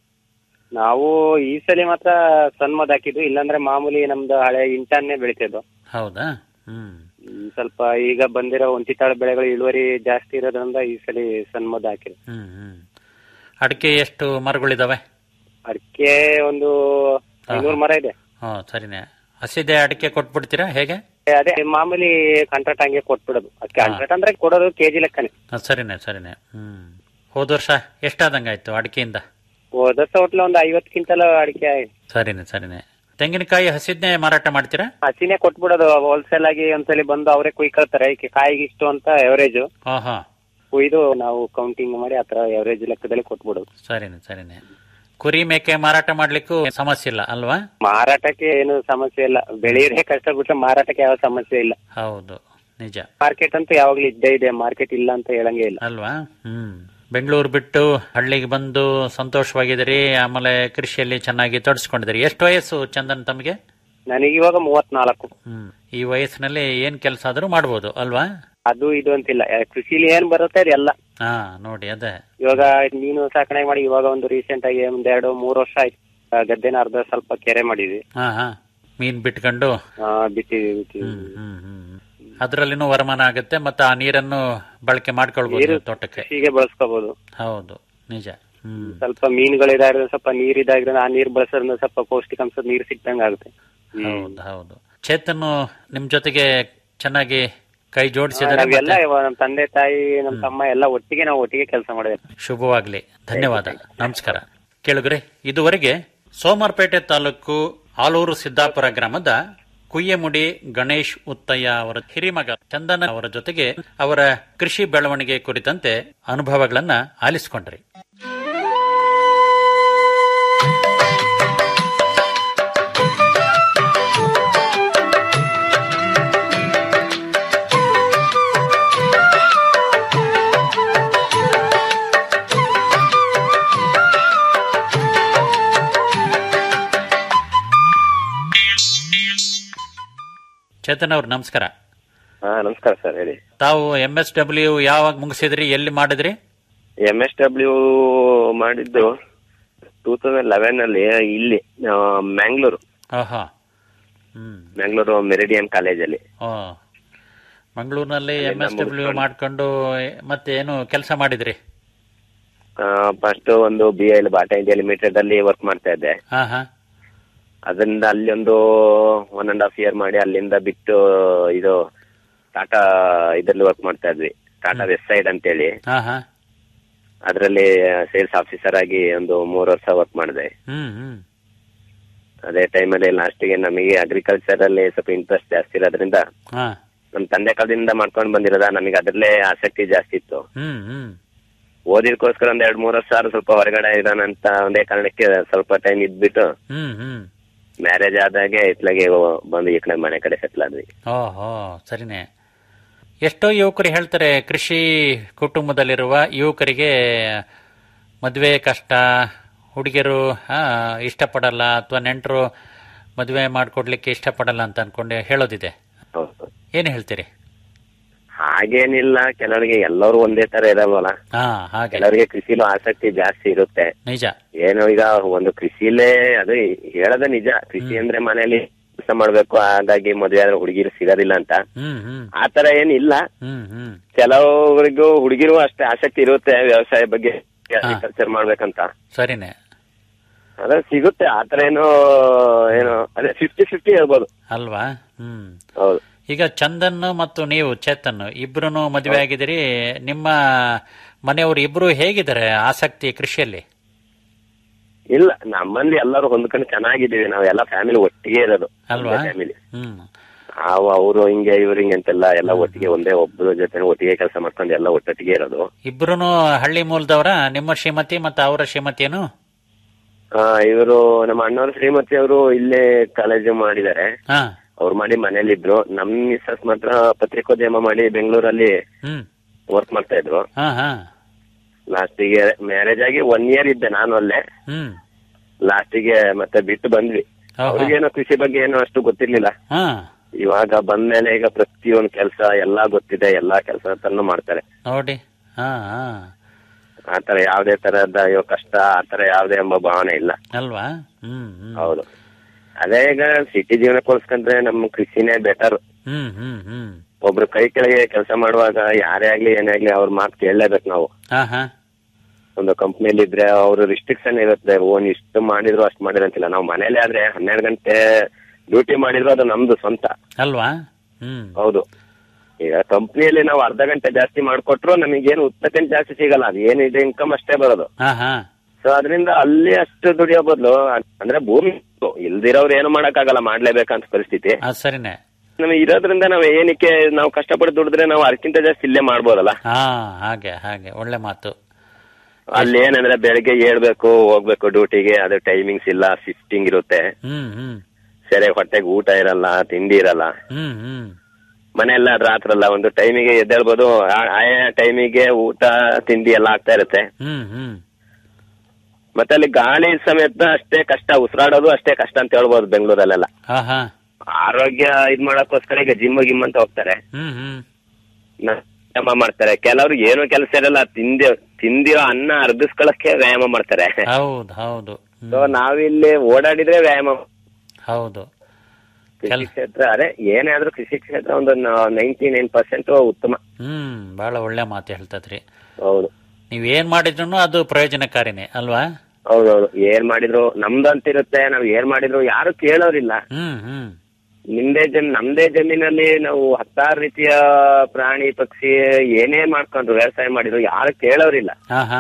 ನಾವು ಈ ಸಲ ಮಾತ್ರ ಸನ್ಮದ್ ಹಾಕಿದ್ವಿ ಇಲ್ಲಾಂದ್ರೆ ಮಾಮೂಲಿ ನಮ್ದು ಹಳೆ ಇಂಟನ್ನೇ ಬೆಳಿತಿದ್ವು ಹೌದಾ ಹ್ಮ್ ಹ್ಮ್, ಸ್ವಲ್ಪ ಈಗ ಬಂದಿರೋ ಒಂಟಿತಾಳ ಬೆಳೆಗಳು ಇಳುವರಿ ಜಾಸ್ತಿ ಇರೋದ್ರಿಂದ ಈ ಸಲ ಸನ್ಮದ್ ಹಾಕಿದ್ವಿ ಹ್ಮ್ ಹ್ಮ್ ಅಡಿಕೆ ಎಷ್ಟು ಮರಗಳಿದಾವೆ ಅಡಿಕೆ ಒಂದು ಐನೂರು ಮರ ಇದೆ ಹಾ ಸರಿನೆ ಹಸಿದೆ ಅಡಿಕೆ ಕೊಟ್ಬಿಡ್ತೀರಾ ಹೇಗೆ ಅದೇ ಮಾಮೂಲಿ ಕಾಂಟ್ರಾಕ್ಟ್ ಹಂಗೆ ಕೊಟ್ಬಿಡೋದು ಕಾಂಟ್ರಾಕ್ಟ್ ಅಂದ್ರೆ ಕೊಡೋದು ಕೆಜಿ ಲೆಕ್ಕನೆ ಹಾ, ಸರಿನೆ ಸರಿನೆ ಹ್ಮ್ ಹೋದ ವರ್ಷ ಎಷ್ಟಾದಂಗಾಯ್ತು ಅಡಿಕೆಯಿಂದ ಹೋದ ವರ್ಷ ಒಟ್ಲ ಒಂದು ಐವತ್ತು ಕ್ವಿಂಟಲ್ ಅಡಿಕೆ ಆಯ್ತು ಸರಿನೆ ಸರಿನೆ ತೆಂಗಿನಕಾಯಿ ಹಸಿದ್ನೇ ಮಾರಾಟ ಮಾಡ್ತೀರಾ ಹಸಿನೇ ಕೊಟ್ಬಿಡೋದು ಹೋಲ್ಸೇಲ್ ಆಗಿ ಒಂದ್ಸಲಿ ಬಂದು ಅವರೇ ಕುಯ್ಕೊಳ್ತಾರೆ ಈ ಕಾಯಿಗೆ ಇಷ್ಟು ಅಂತ ಎವರೇಜ್ ಹಾ ಹಾ ಕುಯ್ದು ನಾವು ಕೌಂಟಿಂಗ್ ಮಾಡಿ ಆತರ ಎವರೇಜ್ ಲೆಕ್ಕದಲ್ಲಿ ಕೊಟ್ಬಿಡೋದು ಸರಿನೆ ಸರಿನೆ ಕುರಿ ಮೇಕೆ ಮಾರಾಟ ಮಾಡ್ಲಿಕ್ಕೂ ಸಮಸ್ಯೆ ಇಲ್ಲ ಅಲ್ವಾ ಮಾರಾಟಕ್ಕೆ ಏನು ಸಮಸ್ಯೆ ಇಲ್ಲ ಬೆಳೆಯೋದೇ ಕಷ್ಟ ಬಿಟ್ರೆ ಮಾರಾಟಕ್ಕೆ ಯಾವ ಸಮಸ್ಯೆ ಇಲ್ಲ ಹೌದು ನಿಜ ಮಾರ್ಕೆಟ್ ಅಂತೂ ಯಾವಾಗ್ಲೂ ಇದ್ದೇ ಇದೆ ಮಾರ್ಕೆಟ್ ಇಲ್ಲ ಅಂತ ಹೇಳಂಗೆ ಇಲ್ಲ ಅಲ್ವಾ ಹ್ಮ್ ಬೆಂಗಳೂರು ಬಿಟ್ಟು ಹಳ್ಳಿಗೆ ಬಂದು ಸಂತೋಷವಾಗಿದ್ದೀರಿ ಆಮೇಲೆ ಕೃಷಿಯಲ್ಲಿ ಚೆನ್ನಾಗಿ ತೊಡಸ್ಕೊಂಡಿದ್ದೀರಿ ಎಷ್ಟು ವಯಸ್ಸು ಚಂದನ್ ತಮಗೆ ನನಗೆ ಇವಾಗ ಮೂವತ್ನಾಲ್ಕು ಹ್ಮ್ ಈ ವಯಸ್ಸಿನಲ್ಲಿ ಏನ್ ಕೆಲಸ ಆದ್ರೂ ಮಾಡ್ಬೋದು ಅಲ್ವಾ ಅದು ಇದು ಅಂತಿಲ್ಲ ಕೃಷಿಲಿ ಏನ್ ಬರುತ್ತೆ ಅದೆಲ್ಲ ಹಾ ನೋಡಿ ಅದೇ ಇವಾಗ ಮೀನು ಸಾಕಣೆ ಮಾಡಿ ಇವಾಗ ಒಂದು ರೀಸೆಂಟ್ ಆಗಿ ಒಂದ್ ಎರಡು ಮೂರು ವರ್ಷ ಆಯ್ತು ಆ, ಗದ್ದೆನ ಅರ್ಧ ಸ್ವಲ್ಪ ಕೆರೆ ಮಾಡಿದ್ವಿ ಹಾ ಹಾ ಮೀನ್ ಬಿಟ್ಕೊಂಡು ಆ, ಬಿಟ್ಟಿದ್ವಿ ಬಿಟ್ಟಿದ್ವಿ ಹ್ಮ್ ಹ್ಮ್ ಅದ್ರಲ್ಲಿನೂ ವರಮಾನ ಆಗುತ್ತೆ ಮತ್ತೆ ಆ ನೀರನ್ನು ಬಳಕೆ ಮಾಡ್ಕೊಳ್ಬಹುದು ನೀರು ತೋಟಕ್ಕೆ ಕೃಷಿಗೆ ಬಳಸ್ಕೋಬಹುದು ಹೌದು ನಿಜ ಹ್ಮ್ ಸ್ವಲ್ಪ ಮೀನುಗಳಿದಾದ್ರೆ ಸ್ವಲ್ಪ ನೀರ್ ಇದಾದ್ರೆ ಆ ನೀರ್ ಬಳಸೋದ್ರಿಂದ ಸ್ವಲ್ಪ ಪೌಷ್ಟಿಕಾಂಶದ ನೀರ್ ಸಿಕ್ದಂಗ ಆಗುತ್ತೆ ಹೌದು ಹೌದು ಚೇತನ್ ನಿಮ್ ಜೊತೆಗೆ ಚೆನ್ನಾಗಿ ಕೈ ಜೋಡಿಸಿದರೆ ನಾವೆಲ್ಲ ಇವಾಗ ನಮ್ ತಂದೆ ತಾಯಿ ನಮ್ ತಮ್ಮ ಎಲ್ಲ ಒಟ್ಟಿಗೆ ನಾವು ಒಟ್ಟಿಗೆ ಕೆಲಸ ಮಾಡಿದ್ವಿ ಶುಭವಾಗ್ಲಿ ಧನ್ಯವಾದ ನಮಸ್ಕಾರ ಕೇಳುಗರೆ ಇದುವರೆಗೆ ಸೋಮವಾರಪೇಟೆ ತಾಲೂಕು ಆಲೂರು ಸಿದ್ದಾಪುರ ಗ್ರಾಮದ ಕುಯ್ಯಮುಡಿ ಗಣೇಶ್ ಉತ್ತಯ್ಯ ಅವರ ಹಿರಿಮಗ ಚಂದನ ಅವರ ಜೊತೆಗೆ ಅವರ ಕೃಷಿ ಬೆಳವಣಿಗೆ ಕುರಿತಂತೆ ಅನುಭವಗಳನ್ನ ಆಲಿಸಿಕೊಂಡ್ರಿ ಚೇತನ್ ಅವ್ರು ನಮಸ್ಕಾರ ಹಾ ನಮಸ್ಕಾರ ಸರ್ ಹೇಳಿ ತಾವು ಎಂ ಎಸ್ ಡಬ್ಲ್ಯೂ ಯಾವಾಗ ಮುಗಿಸಿದ್ರಿ ಎಲ್ಲಿ ಮಾಡಿದ್ರಿ ಎಂ ಎಸ್ ಡಬ್ಲ್ಯೂ ಮಾಡಿದ್ದು ಟೂ ತೌಸಂಡ್ ಲೆವೆನ್ ಅಲ್ಲಿ ಇಲ್ಲಿ ಆ, ಮ್ಯಾಂಗ್ಳೂರು ಆಹಾ ಹ್ಮ್ ಮ್ಯಾಂಗ್ಳೂರು ಮೆರಿಡಿಯನ್ ಕಾಲೇಜಲ್ಲಿ ಓ ಮಂಗಳೂರಿನಲ್ಲಿ ಎಂ ಎಸ್ ಡಬ್ಲ್ಯೂ ಮಾಡ್ಕೊಂಡು ಮತ್ತೆ ಏನು ಕೆಲಸ ಮಾಡಿದ್ರಿ ಫಸ್ಟ್ ಒಂದು B L Bata India limited ಅಲ್ಲಿ ವರ್ಕ್ ಮಾಡ್ತಾ ಇದ್ದೆ ಹಾ ಹಾ ಅದರಿಂದ ಅಲ್ಲಿ ಒಂದು ಒನ್ ಅಂಡ್ ಹಾಫ್ ಇಯರ್ ಮಾಡಿ ಅಲ್ಲಿಂದ ಬಿಟ್ಟು ಇದು ಟಾಟಾ ಇದರಲ್ಲಿ ವರ್ಕ್ ಮಾಡ್ತಾ ಇದ್ವಿ ಟಾಟಾ ವೆಸ್ಟ್ ಸೈಡ್ ಅಂತೇಳಿ ಹಾ ಹಾ ಅದರಲ್ಲಿ ಸೇಲ್ಸ್ ಆಫೀಸರ್ ಆಗಿ ಒಂದು ಮೂರು ವರ್ಷ ವರ್ಕ್ ಮಾಡಿದೆ ಹ್ಮ್ ಹ್ಮ್ ಅದೇ ಟೈಮಲ್ಲಿ ಲಾಸ್ಟಿಗೆ ನಮಗೆ ಅಗ್ರಿಕಲ್ಚರ್ ಅಲ್ಲಿ ಸ್ವಲ್ಪ ಇಂಟ್ರೆಸ್ಟ್ ಜಾಸ್ತಿ ಇರೋದ್ರಿಂದ ಹಾ ನಮ್ ತಂದೆ ಕಾಲದಿಂದ ಮಾಡ್ಕೊಂಡು ಬಂದಿರೋದ ನಮಗೆ ಅದ್ರಲ್ಲೇ ಆಸಕ್ತಿ ಜಾಸ್ತಿ ಇತ್ತು ಹ್ಮ್ ಹ್ಮ್ ಓದಿದ್ಕೋಸ್ಕರ ಒಂದ್ ಎರಡ್ ಮೂರ್ ವರ್ಷ ಆದ್ರೂ ಸ್ವಲ್ಪ ಹೊರಗಡೆ ಇರೋಣಂತ ಒಂದೇ ಕಾರಣಕ್ಕೆ ಸ್ವಲ್ಪ ಟೈಮ್ ಇದ್ಬಿಟ್ಟು ಹ್ಮ್ ಹ್ಮ್ ಮ್ಯಾರೇಜ್ ಆದಾಗೆ ಇತ್ಲಾಗೆ ಬಂದು ಈ ಕಡೆ ಮನೆ ಕಡೆ ಸೆಟ್ಲ್ ಆದ್ವಿ ಓಹೋ ಸರಿನೇ ಎಷ್ಟೋ ಯುವಕರು ಹೇಳ್ತಾರೆ ಕೃಷಿ ಕುಟುಂಬದಲ್ಲಿರುವ ಯುವಕರಿಗೆ ಮದುವೆ ಕಷ್ಟ ಹುಡುಗಿಯರು ಆ, ಇಷ್ಟಪಡಲ್ಲ ಅಥವಾ ನೆಂಟರು ಮದುವೆ ಮಾಡ್ಕೊಡ್ಲಿಕ್ಕೆ ಇಷ್ಟಪಡಲ್ಲ ಅಂತ ಅನ್ಕೊಂಡು ಹೇಳೋದಿದೆ ಏನ್ ಹೇಳ್ತೀರಿ ಹಾಗೇನಿಲ್ಲ ಕೆಲವರಿಗೆ ಎಲ್ಲರೂ ಒಂದೇ ತರ ಇರಲ್ವಲ್ಲ ಹಾ ಹಾಗೆ ಕೆಲವರಿಗೆ ಕೃಷಿಲೂ ಆಸಕ್ತಿ ಜಾಸ್ತಿ ಇರುತ್ತೆ ನಿಜ ಏನು ಈಗ ಒಂದು ಕೃಷಿಲೇ ಅದು ಹೇಳೋದೇ ನಿಜ ಕೃಷಿ ಅಂದ್ರೆ ಮನೆಯಲ್ಲಿ ಕೆಲಸ ಮಾಡ್ಬೇಕು ಹಾಗಾಗಿ ಮದ್ವೆ ಆದ್ರೆ ಹುಡುಗಿರು ಸಿಗೋದಿಲ್ಲ ಅಂತ ಹ್ಮ್ ಹ್ಮ್ ಆತರ ಏನಿಲ್ಲ ಹ್ಮ್ ಹ್ಮ್ ಕೆಲವರಿಗೂ ಹುಡುಗಿರು ಅಷ್ಟೇ ಆಸಕ್ತಿ ಇರುತ್ತೆ ವ್ಯವಸಾಯ ಬಗ್ಗೆ ಅಗ್ರಿಕಲ್ಚರ್ ಮಾಡ್ಬೇಕಂತ ಸರಿನೇ ಅದೇ ಸಿಗುತ್ತೆ ಆತರ ಏನು ಏನು ಅದೇ ಫಿಫ್ಟಿ ಫಿಫ್ಟಿ ಹೇಳ್ಬೋದು ಅಲ್ವಾ ಹ್ಮ್ ಹೌದು ಈಗ ಚಂದನ್ ಮತ್ತು ನೀವು ಚೇತನ್ ಇಬ್ರು ಮದುವೆ ಆಗಿದ್ದೀರಿ ನಿಮ್ಮ ಮನೆಯವರು ಇಬ್ರು ಹೇಗಿದ್ದಾರೆ ಆಸಕ್ತಿ ಕೃಷಿಯಲ್ಲಿ ಇಲ್ಲ ನಮ್ಮಲ್ಲಿ ಎಲ್ಲರೂ ಹೊಂದ್ಕೊಂಡು ಚೆನ್ನಾಗಿದ್ದೀವಿ ನಾವೆಲ್ಲ ಫ್ಯಾಮಿಲಿ ಒಟ್ಟಿಗೆ ಇರೋದು ಅಲ್ವಾ ಫ್ಯಾಮಿಲಿ ಹ್ಮ್ ನಾವು ಅವರು ಹಿಂಗೆ ಇವ್ರು ಹಿಂಗೆ ಅಂತೆಲ್ಲ ಎಲ್ಲ ಒಟ್ಟಿಗೆ ಒಂದೇ ಒಬ್ಬರ ಜೊತೆ ಒಟ್ಟಿಗೆ ಕೆಲಸ ಮಾಡ್ಕೊಂಡು ಎಲ್ಲ ಒಟ್ಟೊಟ್ಟಿಗೆ ಇರೋದು ಇಬ್ರು ಹಳ್ಳಿ ಮೂಲದವರ ನಿಮ್ಮ ಶ್ರೀಮತಿ ಮತ್ತು ಅವರ ಶ್ರೀಮತಿಯೇನು ಇವರು ನಮ್ಮ ಅಣ್ಣವ್ರ ಶ್ರೀಮತಿ ಅವರು ಇಲ್ಲೇ ಕಾಲೇಜು ಮಾಡಿದ್ದಾರೆ ಹಾ ಅವ್ರು ಮಾಡಿ ಮನೇಲಿದ್ರು ನಮ್ ಮಿಸ್ಸಸ್ ಮಾತ್ರ ಪತ್ರಿಕೋದ್ಯಮ ಮಾಡಿ ಬೆಂಗಳೂರಲ್ಲಿ ಹ್ಮ್ ವರ್ಕ್ ಮಾಡ್ತಾ ಇದ್ರು ಹಾ ಹಾ ಲಾಸ್ಟಿಗೆ ಮ್ಯಾರೇಜ್ ಆಗಿ ಒನ್ ಇಯರ್ ಇದ್ದೆ ನಾನು ಅಲ್ಲೇ ಹ್ಮ್ ಲಾಸ್ಟಿಗೆ ಮತ್ತೆ ಬಿಟ್ಟು ಬಂದ್ವಿ ಓಹೋ. ಅವ್ರಿಗೇನೋ ಕೃಷಿ ಬಗ್ಗೆ ಏನೋ ಅಷ್ಟು ಗೊತ್ತಿರ್ಲಿಲ್ಲ ಹಾ ಇವಾಗ ಬಂದ್ಮೇಲೆ ಈಗ ಪ್ರತಿಯೊಂದು ಕೆಲಸ ಎಲ್ಲಾ ಗೊತ್ತಿದೆ ಎಲ್ಲಾ ಕೆಲಸ ತನ್ನ ಮಾಡ್ತಾರೆ ನೋಡಿ ಹಾ ಹಾ ಆತರ ಯಾವ್ದೇ ತರದ ಅಯ್ಯೋ ಕಷ್ಟ ಆತರ ಯಾವ್ದೇ ಎಂಬ ಭಾವನೆ ಇಲ್ಲ ಅಲ್ವಾ ಹ್ಮ್ ಹ್ಮ್ ಹೌದು ಅದೇ ಈಗ ಸಿಟಿ ಜೀವನಕ್ಕೆ ಹೋಲಿಸ್ಕೊಂಡ್ರೆ ನಮ್ಮ ಕೃಷಿನೇ ಬೆಟರ್ ಹ್ಮ್ ಹ್ಮ್ ಹ್ಮ್ ಒಬ್ರು ಕೈ ಕೆಳಗೆ ಕೆಲಸ ಮಾಡುವಾಗ ಯಾರೇ ಆಗ್ಲಿ ಏನೇ ಆಗ್ಲಿ ಅವ್ರ ಮಾತು ಕೇಳಲೇಬೇಕು ನಾವು ಹಾ ಹಾ ಒಂದು ಕಂಪ್ನಿಲಿ ಇದ್ರೆ ಅವ್ರ ರಿಸ್ಟ್ರಿಕ್ಷನ್ ಇರುತ್ತೆ ಓನ್ ಇಷ್ಟು ಮಾಡಿದ್ರು ಅಷ್ಟು ಮಾಡಿದ್ರು ಅಂತಿಲ್ಲ ನಾವು ಮನೇಲಿ ಆದ್ರೆ ಹನ್ನೆರಡು ಗಂಟೆ ಡ್ಯೂಟಿ ಮಾಡಿದ್ರು ಅದು ನಮ್ದು ಸ್ವಂತ ಅಲ್ವಾ ಹ್ಮ್ ಹೌದು ಈಗ ಕಂಪ್ನಿಯಲ್ಲಿ ನಾವು ಅರ್ಧ ಗಂಟೆ ಜಾಸ್ತಿ ಮಾಡ್ಕೊಟ್ರು ನಮಗೇನು ಉತ್ತಕ್ಕಿಂತ ಜಾಸ್ತಿ ಸಿಗಲ್ಲ ಅದು ಏನಿದೆ ಇನ್ಕಮ್ ಅಷ್ಟೇ ಬರೋದು ಹಾ ಹಾ ಸೊ ಅದರಿಂದ ಅಲ್ಲಿ ಅಷ್ಟು ದುಡಿಯೋ ಬದಲು ಅಂದ್ರೆ ಭೂಮಿ ಇಲ್ದಿರೋರು ಏನು ಮಾಡಕ್ಕಾಗಲ್ಲ ಮಾಡ್ಲೇಬೇಕಂತ ಪರಿಸ್ಥಿತಿ ಅದು ಸರಿನೇ ನಮಗೆ ಇರೋದ್ರಿಂದ ನಾವು ಏನಕ್ಕೆ ನಾವು ಕಷ್ಟಪಟ್ಟು ದುಡಿದ್ರೆ ನಾವು ಅದಕ್ಕಿಂತ ಜಾಸ್ತಿ ಇಲ್ಲೇ ಮಾಡ್ಬೋದಲ್ಲ ಹಾ ಹಾಗೆ ಹಾಗೆ ಒಳ್ಳೆ ಮಾತು ಅಲ್ಲಿ ಏನಂದ್ರೆ ಬೆಳಗ್ಗೆ ಏಳ್ಬೇಕು ಹೋಗ್ಬೇಕು ಡ್ಯೂಟಿಗೆ ಅದು ಟೈಮಿಂಗ್ಸ್ ಇಲ್ಲ ಶಿಫ್ಟಿಂಗ್ ಇರುತ್ತೆ ಹ್ಮ್ ಹ್ಮ್ ಸರಿ ಹೊಟ್ಟೆಗೆ ಊಟ ಇರಲ್ಲ ತಿಂಡಿ ಇರಲ್ಲ ಹ್ಮ್ ಹ್ಮ್ ಮನೆಯೆಲ್ಲ ರಾತ್ರಿ ಅಲ್ಲ ಒಂದು ಟೈಮಿಗೆ ಎದ್ದೇಳ್ಬೋದು ಆ- ಆಯಾ ಟೈಮಿಗೆ ಊಟ ತಿಂಡಿ ಎಲ್ಲ ಆಗ್ತಾ ಇರುತ್ತೆ ಹ್ಮ್ ಹ್ಮ್ ಮತ್ತೆ ಅಲ್ಲಿ ಗಾಳಿ ಸಮೇತ ಅಷ್ಟೇ ಕಷ್ಟ ಉಸಿರಾಡೋದು ಅಷ್ಟೇ ಕಷ್ಟ ಅಂತ ಹೇಳ್ಬೋದು ಬೆಂಗಳೂರಲ್ಲೆಲ್ಲ ಹಾ ಹಾ ಆರೋಗ್ಯ ಇದ್ ಮಾಡಕ್ಕೋಸ್ಕರ ಈಗ ಜಿಮ್ ಗಿಮ್ ಅಂತ ಹೋಗ್ತಾರೆ ಹ್ಮ್ ಹ್ಮ್ ನ- ವ್ಯಾಯಾಮ ಮಾಡ್ತಾರೆ ಕೆಲವ್ರಿಗೆ ಏನು ಕೆಲಸ ಇರಲ್ಲ ತಿಂದಿ ತಿಂದಿರೋ ಅನ್ನ ಅರ್ಧಿಸ್ಕೊಳಕ್ಕೆ ವ್ಯಾಯಾಮ ಮಾಡ್ತಾರೆ ಹೌದು ಹೌದು ಸೊ ನಾವಿಲ್ಲಿ ಓಡಾಡಿದ್ರೆ ವ್ಯಾಯಾಮ ಹೌದು ಕೃಷಿ ಕ್ಷೇತ್ರ ಅದೇ ಏನೇ ಆದ್ರೂ ಕೃಷಿ ಕ್ಷೇತ್ರ ಒಂದು ನೈಂಟಿ ನೈನ್ ಪರ್ಸೆಂಟ್ ಉತ್ತಮ ಹ್ಮ್ ಬಹಳ ಒಳ್ಳೆ ಮಾತು ಹೇಳ್ತದ್ರಿ ಹೌದು ನೀವ್ ಏನ್ ಮಾಡಿದ್ರು ಅದು ಪ್ರಯೋಜನಕಾರಿನೇ ಅಲ್ವಾ ಹೌದೌದು ಏನ್ ಮಾಡಿದ್ರು ನಮ್ದಂತಿರುತ್ತೆ ನಾವ್ ಏನ್ ಮಾಡಿದ್ರು ಯಾರು ಕೇಳೋರಿಲ್ಲ ಹ್ಮ್ ಹ್ಮ್ ನಿಮ್ದೇ ಜಮೀನ್ ನಮ್ದೇ ಜಮೀನಲ್ಲಿ ನಾವು ಹತ್ತಾರು ರೀತಿಯ ಪ್ರಾಣಿ ಪಕ್ಷಿ ಏನೇ ಮಾಡ್ಕೊಂಡ್ರು ವ್ಯವಸಾಯ ಮಾಡಿದ್ರು ಯಾರು ಕೇಳೋರಿಲ್ಲ ಹಾ ಹಾ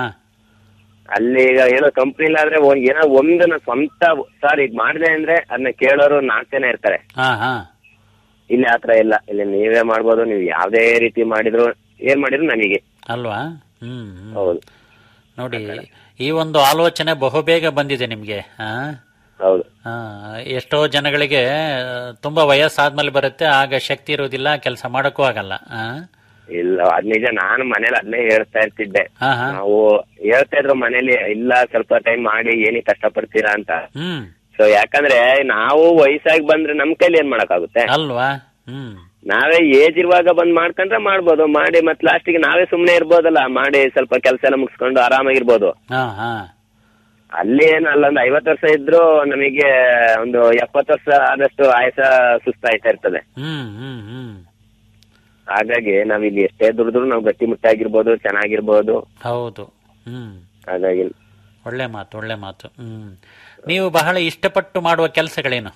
ಅಲ್ಲಿ ಈಗ ಏನೋ ಕಂಪ್ನಿಲಾದ್ರೆ ಏನೋ ಒಂದನ್ನ ಸ್ವಂತ ಸರ್ ಈಗ ಮಾಡಿದೆ ಅಂದ್ರೆ ಅದನ್ನ ಕೇಳೋರು ನಾಲ್ಕು ಜನ ಇರ್ತಾರೆ ಹಾ ಹಾ ಇಲ್ಲಿ ಆತರ ಇಲ್ಲ ಇಲ್ಲಿ ನೀವೇ ಮಾಡ್ಬೋದು ನೀವು ಯಾವ್ದೇ ರೀತಿ ಮಾಡಿದ್ರು ಏನ್ ಮಾಡಿದ್ರು ನಮಗೆ ಅಲ್ವಾ ಹ್ಮ್ ಹ್ಮ್. ಹೌದು ನೋಡಿ ಈ ಒಂದು ಆಲೋಚನೆ ಬಹುಬೇಗ ಬಂದಿದೆ ನಿಮ್ಗೆ ಆ ಹೌದು ಆ, ಎಷ್ಟೋ ಜನಗಳಿಗೆ ಆ, ತುಂಬಾ ವಯಸ್ಸಾದ್ಮೇಲೆ ಬರುತ್ತೆ ಆಗ ಶಕ್ತಿ ಇರೋದಿಲ್ಲ ಕೆಲಸ ಮಾಡಕ್ಕೂ ಆಗಲ್ಲ ಆ? ಇಲ್ಲ ಅದ್ ನಿಜ ನಾನು ಮನೇಲಿ ಅದನ್ನೇ ಹೇಳ್ತಾ ಇರ್ತಿದ್ದೆ ಹಾ ಹಾ ನಾವು ಹೇಳ್ತಾ ಇದ್ರು ಮನೇಲಿ ಇಲ್ಲ ಸ್ವಲ್ಪ ಟೈಮ್ ಮಾಡಿ ಏನಕ್ಕೆ ಕಷ್ಟಪಡ್ತೀರಾ ಅಂತ ಹ್ಮ್ ಸೊ ಯಾಕಂದ್ರೆ ನಾವು ವಯಸ್ಸಾಗಿ ಬಂದ್ರೆ ನಮ್ ಕೈಲಿ ಏನ್ ಮಾಡಕ್ಕಾಗುತ್ತೆ ಅಲ್ವಾ ಹ್ಮ್ ನಾವೇ ಏಜ್ ಇರುವಾಗ ಬಂದ್ ಮಾಡ್ಕೊಂಡ್ರೆ ಮಾಡ್ಬೋದು ಮಾಡಿ ಮತ್ ಲಾಸ್ಟಿಗೆ ನಾವೇ ಸುಮ್ನೆ ಇರ್ಬೋದಲ್ಲ ಮಾಡಿ ಸ್ವಲ್ಪ ಕೆಲಸ ಎಲ್ಲ ಮುಗಿಸ್ಕೊಂಡು ಆರಾಮಾಗಿರ್ಬೋದು ಹಾ ಹಾ ಅಲ್ಲಿ ಏನು ಅಲ್ಲೊಂದು ಐವತ್ತು ವರ್ಷ ಇದ್ರು ನಮಗೆ ಒಂದು ಎಪ್ಪತ್ತು ವರ್ಷ ಆದಷ್ಟು ಆಯಸ ಸುಸ್ತಾಯ್ತಾ ಇರ್ತದೆ ಹ್ಮ್ ಹ್ಮ್ ಹ್ಮ್ ಹಾಗಾಗಿ ನಾವ್ ಇಲ್ಲಿ ಎಷ್ಟೇ ದುಡಿದ್ರು ನಾವು ಗಟ್ಟಿಮುಟ್ಟಾಗಿರ್ಬೋದು ಚೆನ್ನಾಗಿರ್ಬೋದು ಹೌದು ಹ್ಮ್ ಹಾಗಾಗಿ ಒಳ್ಳೆ ಮಾತು ಒಳ್ಳೆ ಮಾತು ಹ್ಮ್ ನೀವು ಬಹಳ ಇಷ್ಟಪಟ್ಟು ಮಾಡುವ ಕೆಲಸಗಳೇನು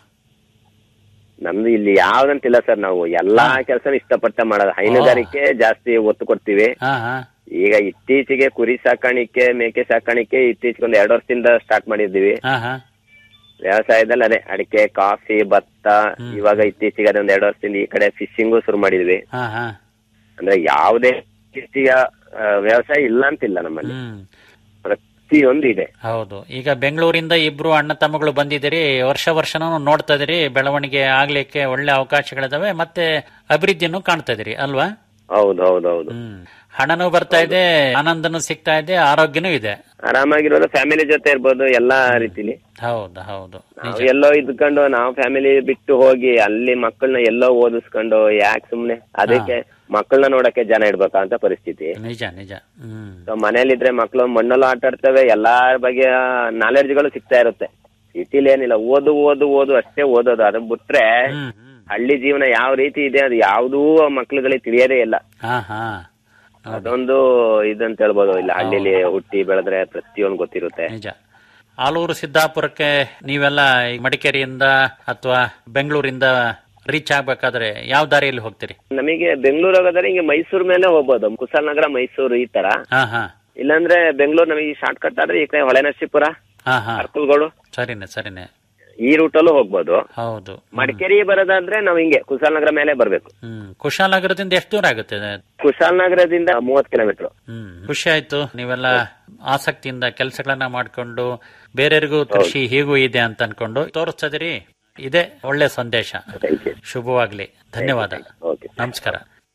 ನಮ್ದು ಇಲ್ಲಿ ಯಾವ್ದಂತಿಲ್ಲ ಸರ್ ನಾವು ಎಲ್ಲಾ ಕೆಲಸ ಇಷ್ಟಪಟ್ಟ ಮಾಡೋದು ಹೈನುಗಾರಿಕೆ ಜಾಸ್ತಿ ಒತ್ತು ಕೊಡ್ತೀವಿ ಹಾ ಹಾ ಈಗ ಇತ್ತೀಚೆಗೆ ಕುರಿ ಸಾಕಾಣಿಕೆ ಮೇಕೆ ಸಾಕಾಣಿಕೆ ಇತ್ತೀಚೆಗೆ ಒಂದು ಎರಡು ವರ್ಷದಿಂದ ಸ್ಟಾರ್ಟ್ ಮಾಡಿದ್ದೀವಿ ಹಾ ಹಾ ವ್ಯವಸಾಯದಲ್ಲಿ ಅದೇ ಅಡಿಕೆ ಕಾಫಿ ಭತ್ತ ಇವಾಗ ಇತ್ತೀಚೆಗೆ ಅದೇ ಒಂದ್ ಎರಡು ವರ್ಷದಿಂದ ಈ ಕಡೆ ಫಿಶಿಂಗು ಶುರು ಮಾಡಿದ್ವಿ ಹಾ ಹಾ ಅಂದ್ರೆ ಯಾವುದೇ ರೀತಿಯ ಆ, ವ್ಯವಸಾಯ ಇಲ್ಲ ಅಂತಿಲ್ಲ ನಮ್ಮಲ್ಲಿ ಹ್ಮ್ ಪ್ರತಿಯೊಂದು ಇದೆ ಹೌದು ಈಗ ಬೆಂಗಳೂರಿಂದ ಇಬ್ರು ಅಣ್ಣ ತಮ್ಮಗಳು ಬಂದಿದ್ದೀರಿ ವರ್ಷ ವರ್ಷನೂ ನೋಡ್ತಾ ಇದೀರಿ ಬೆಳವಣಿಗೆ ಆಗ್ಲಿಕ್ಕೆ ಒಳ್ಳೆ ಅವಕಾಶಗಳಿದಾವೆ ಮತ್ತೆ ಅಭಿವೃದ್ಧಿಯನ್ನು ಕಾಣ್ತಾ ಇದೀರಿ ಅಲ್ವಾ ಹೌದು ಹೌದು ಹೌದು ಹ್ಮ್ ಹಣನೂ ಬರ್ತಾ ಇದೆ ಆನಂದನೂ ಸಿಗ್ತಾ ಇದೆ ಆರೋಗ್ಯನೂ ಇದೆ ಆರಾಮಾಗಿರೋದು ಫ್ಯಾಮಿಲಿ ಜೊತೆ ಇರ್ಬೋದು ಎಲ್ಲಾ ರೀತಿಲಿ ಹೌದು ಹೌದು ನಾವು ಎಲ್ಲೋ ಇದ್ಕೊಂಡು ನಾವು ಫ್ಯಾಮಿಲಿ ಬಿಟ್ಟು ಹೋಗಿ ಅಲ್ಲಿ ಮಕ್ಕಳನ್ನ ಎಲ್ಲೋ ಓದಿಸ್ಕೊಂಡು ಯಾಕೆ ಸುಮ್ನೆ ಅದಕ್ಕೆ ಮಕ್ಕಳನ್ನ ನೋಡಕ್ಕೆ ಜನ ಇಡ್ಬೇಕಂತ ಪರಿಸ್ಥಿತಿ ನಿಜ ನಿಜ ಹ್ಮ್ ಸೊ ಮನೇಲಿದ್ರೆ ಮಕ್ಕಳು ಮಣ್ಣಲ್ಲೂ ಆಟ ಆಡ್ತವೆ ಎಲ್ಲಾ ಬಗೆಯ ನಾಲೆಡ್ಜ್ಗಳು ಸಿಗ್ತಾ ಇರುತ್ತೆ ಸಿಟಿಲಿ ಏನಿಲ್ಲ ಓದು ಓದು ಓದು ಅಷ್ಟೇ ಓದೋದು ಅದನ್ನ ಬಿಟ್ರೆ ಹಳ್ಳಿ ಜೀವನ ಯಾವ ರೀತಿ ಇದೆ ಅದು ಯಾವ್ದೂ ಮಕ್ಳುಗಳಿಗೆ ತಿಳಿಯೋದೇ ಇಲ್ಲ ಹಾ ಹಾ ಅದೊಂದು ಇದಂತ ಹೇಳ್ಬೋದು ಇಲ್ಲ ಹಳ್ಳಿಲಿ ಹುಟ್ಟಿ ಬೆಳೆದ್ರೆ ಪ್ರತಿಯೊಂದು ಗೊತ್ತಿರುತ್ತೆ ನಿಜ ಆಲೂರು ಸಿದ್ದಾಪುರಕ್ಕೆ ನೀವೆಲ್ಲ ಈ ಮಡಿಕೇರಿಯಿಂದ ಅಥವಾ ಬೆಂಗಳೂರಿಂದ ರೀಚ್ ಆಗ್ಬೇಕಾದ್ರೆ ಯಾವ ದಾರಿಯಲ್ಲಿ ಹೋಗ್ತೀರಿ ನಮಗೆ ಬೆಂಗಳೂರು ಹೋಗೋದ್ರೆ ಹಿಂಗೆ ಮೈಸೂರು ಮೇಲೆ ಹೋಗ್ಬೋದು ಕುಶಾಲನಗರ ಮೈಸೂರು ಈ ತರ ಹಾ ಹಾ ಇಲ್ಲಾಂದ್ರೆ ಬೆಂಗಳೂರು ನಮಗೆ ಶಾರ್ಟ್ ಕಟ್ ಆದ್ರೆ ಈ ಕಡೆ ಹೊಳೆನರಸೀಪುರ ಹಾ ಹಾ ಅರ್ಕಲ್ಗೋಡು ಸರಿನೆ ಸರಿನೆ ಈ ರೂಟಲ್ಲೂ ಹೋಗ್ಬೋದು ಹೌದು ಮಡಿಕೇರಿ ಬರೋದಾದ್ರೆ ನಾವು ಹಿಂಗೆ ಕುಶಾಲನಗರ ಮೇಲೆ ಬರ್ಬೇಕು ಹ್ಮ್ ಕುಶಾಲನಗರದಿಂದ ಎಷ್ಟು ದೂರ ಆಗುತ್ತೆ ಕುಶಾಲನಗರದಿಂದ ಮೂವತ್ ಕಿಲೋಮೀಟರ್ ಹ್ಮ್ ಖುಷಿ ಆಯ್ತು ನೀವೆಲ್ಲ ಆಸಕ್ತಿಯಿಂದ ಕೆಲಸಗಳನ್ನ ಮಾಡ್ಕೊಂಡು ಬೇರೆಯವರಿಗೂ ಕೃಷಿ ಹೀಗೂ ಇದೆ ಅಂತ ಅನ್ಕೊಂಡು ತೋರಿಸ್ತದಿರಿ ಇದೇ ಒಳ್ಳೆ ಸಂದೇಶ ಶುಭವಾಗ್ಲಿ ಧನ್ಯವಾದ ನಮಸ್ಕಾರ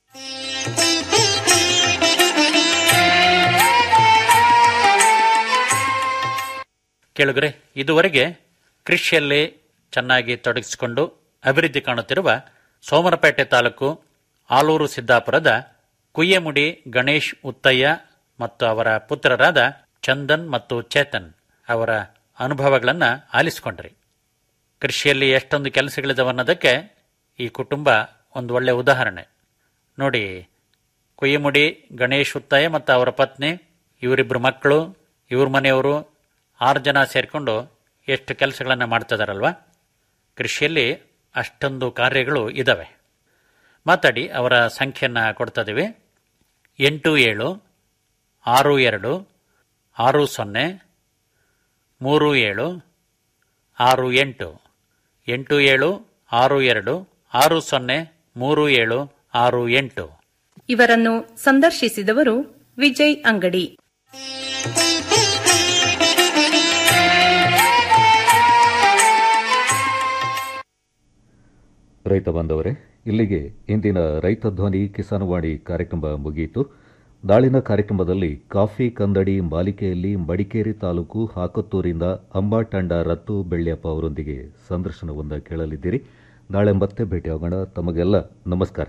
ಕೇಳುಗರೆ ಇದುವರೆಗೆ ಕೃಷಿಯಲ್ಲಿ ಚೆನ್ನಾಗಿ ತೊಡಗಿಸಿಕೊಂಡು ಅಭಿವೃದ್ಧಿ ಕಾಣುತ್ತಿರುವ ಸೋಮರಪೇಟೆ ತಾಲೂಕು ಆಲೂರು ಸಿದ್ದಾಪುರದ ಕುಯ್ಯಮುಡಿ ಗಣೇಶ್ ಉತ್ತಯ್ಯ ಮತ್ತು ಅವರ ಪುತ್ರರಾದ ಚಂದನ್ ಮತ್ತು ಚೇತನ್ ಅವರ ಅನುಭವಗಳನ್ನು ಆಲಿಸಿಕೊಂಡ್ರಿ ಕೃಷಿಯಲ್ಲಿ ಎಷ್ಟೊಂದು ಕೆಲಸಗಳಿದವನ್ನೋದಕ್ಕೆ ಈ ಕುಟುಂಬ ಒಂದು ಒಳ್ಳೆ ಉದಾಹರಣೆ ನೋಡಿ ಕುಯ್ಯಮುಡಿ ಗಣೇಶ್ ಉತ್ತಯ್ಯ ಮತ್ತು ಅವರ ಪತ್ನಿ ಇವರಿಬ್ಬರು ಮಕ್ಕಳು ಇವ್ರ ಮನೆಯವರು ಆರು ಜನ ಸೇರಿಕೊಂಡು ಎಷ್ಟು ಕೆಲಸಗಳನ್ನು ಮಾಡ್ತಿದಾರಲ್ವಾ ಕೃಷಿಯಲ್ಲಿ ಅಷ್ಟೊಂದು ಕಾರ್ಯಗಳು ಇದ್ದಾವೆ ಮಾತಾಡಿ ಅವರ ಸಂಖ್ಯೆಯನ್ನು ಕೊಡ್ತಿದ್ದೀವಿ ಎಂಟು ಏಳು ಆರು ಎರಡು ಆರು ಸೊನ್ನೆ ಮೂರು ಏಳು ಆರು ಎಂಟು ಎಂಟು ಏಳು ಆರು ಎರಡು ಆರು ಸೊನ್ನೆ ಮೂರು ಏಳು ಆರು ಎಂಟು ಇವರನ್ನು ಸಂದರ್ಶಿಸಿದವರು ವಿಜಯ್ ಅಂಗಡಿ ರೈತ ಬಾಂಧವರೇ ಇಲ್ಲಿಗೆ ಇಂದಿನ ರೈತ ಧ್ವನಿ ಕಿಸಾನವಾಣಿ ಕಾರ್ಯಕ್ರಮ ಮುಗಿಯಿತು ನಾಳಿನ ಕಾರ್ಯಕ್ರಮದಲ್ಲಿ ಕಾಫಿ ಕಂದಡಿ ಮಾಲಿಕೆಯಲ್ಲಿ ಮಡಿಕೇರಿ ತಾಲೂಕು ಹಾಕತ್ತೂರಿಂದ ಅಂಬಾಟಂಡ ರತ್ತು ಬೆಳ್ಳಿಯಪ್ಪ ಅವರೊಂದಿಗೆ ಸಂದರ್ಶನವನ್ನು ಕೇಳಲಿದ್ದೀರಿ ನಾಳೆ ಮತ್ತೆ ಭೇಟಿಯಾಗೋಣ ತಮಗೆಲ್ಲ ನಮಸ್ಕಾರ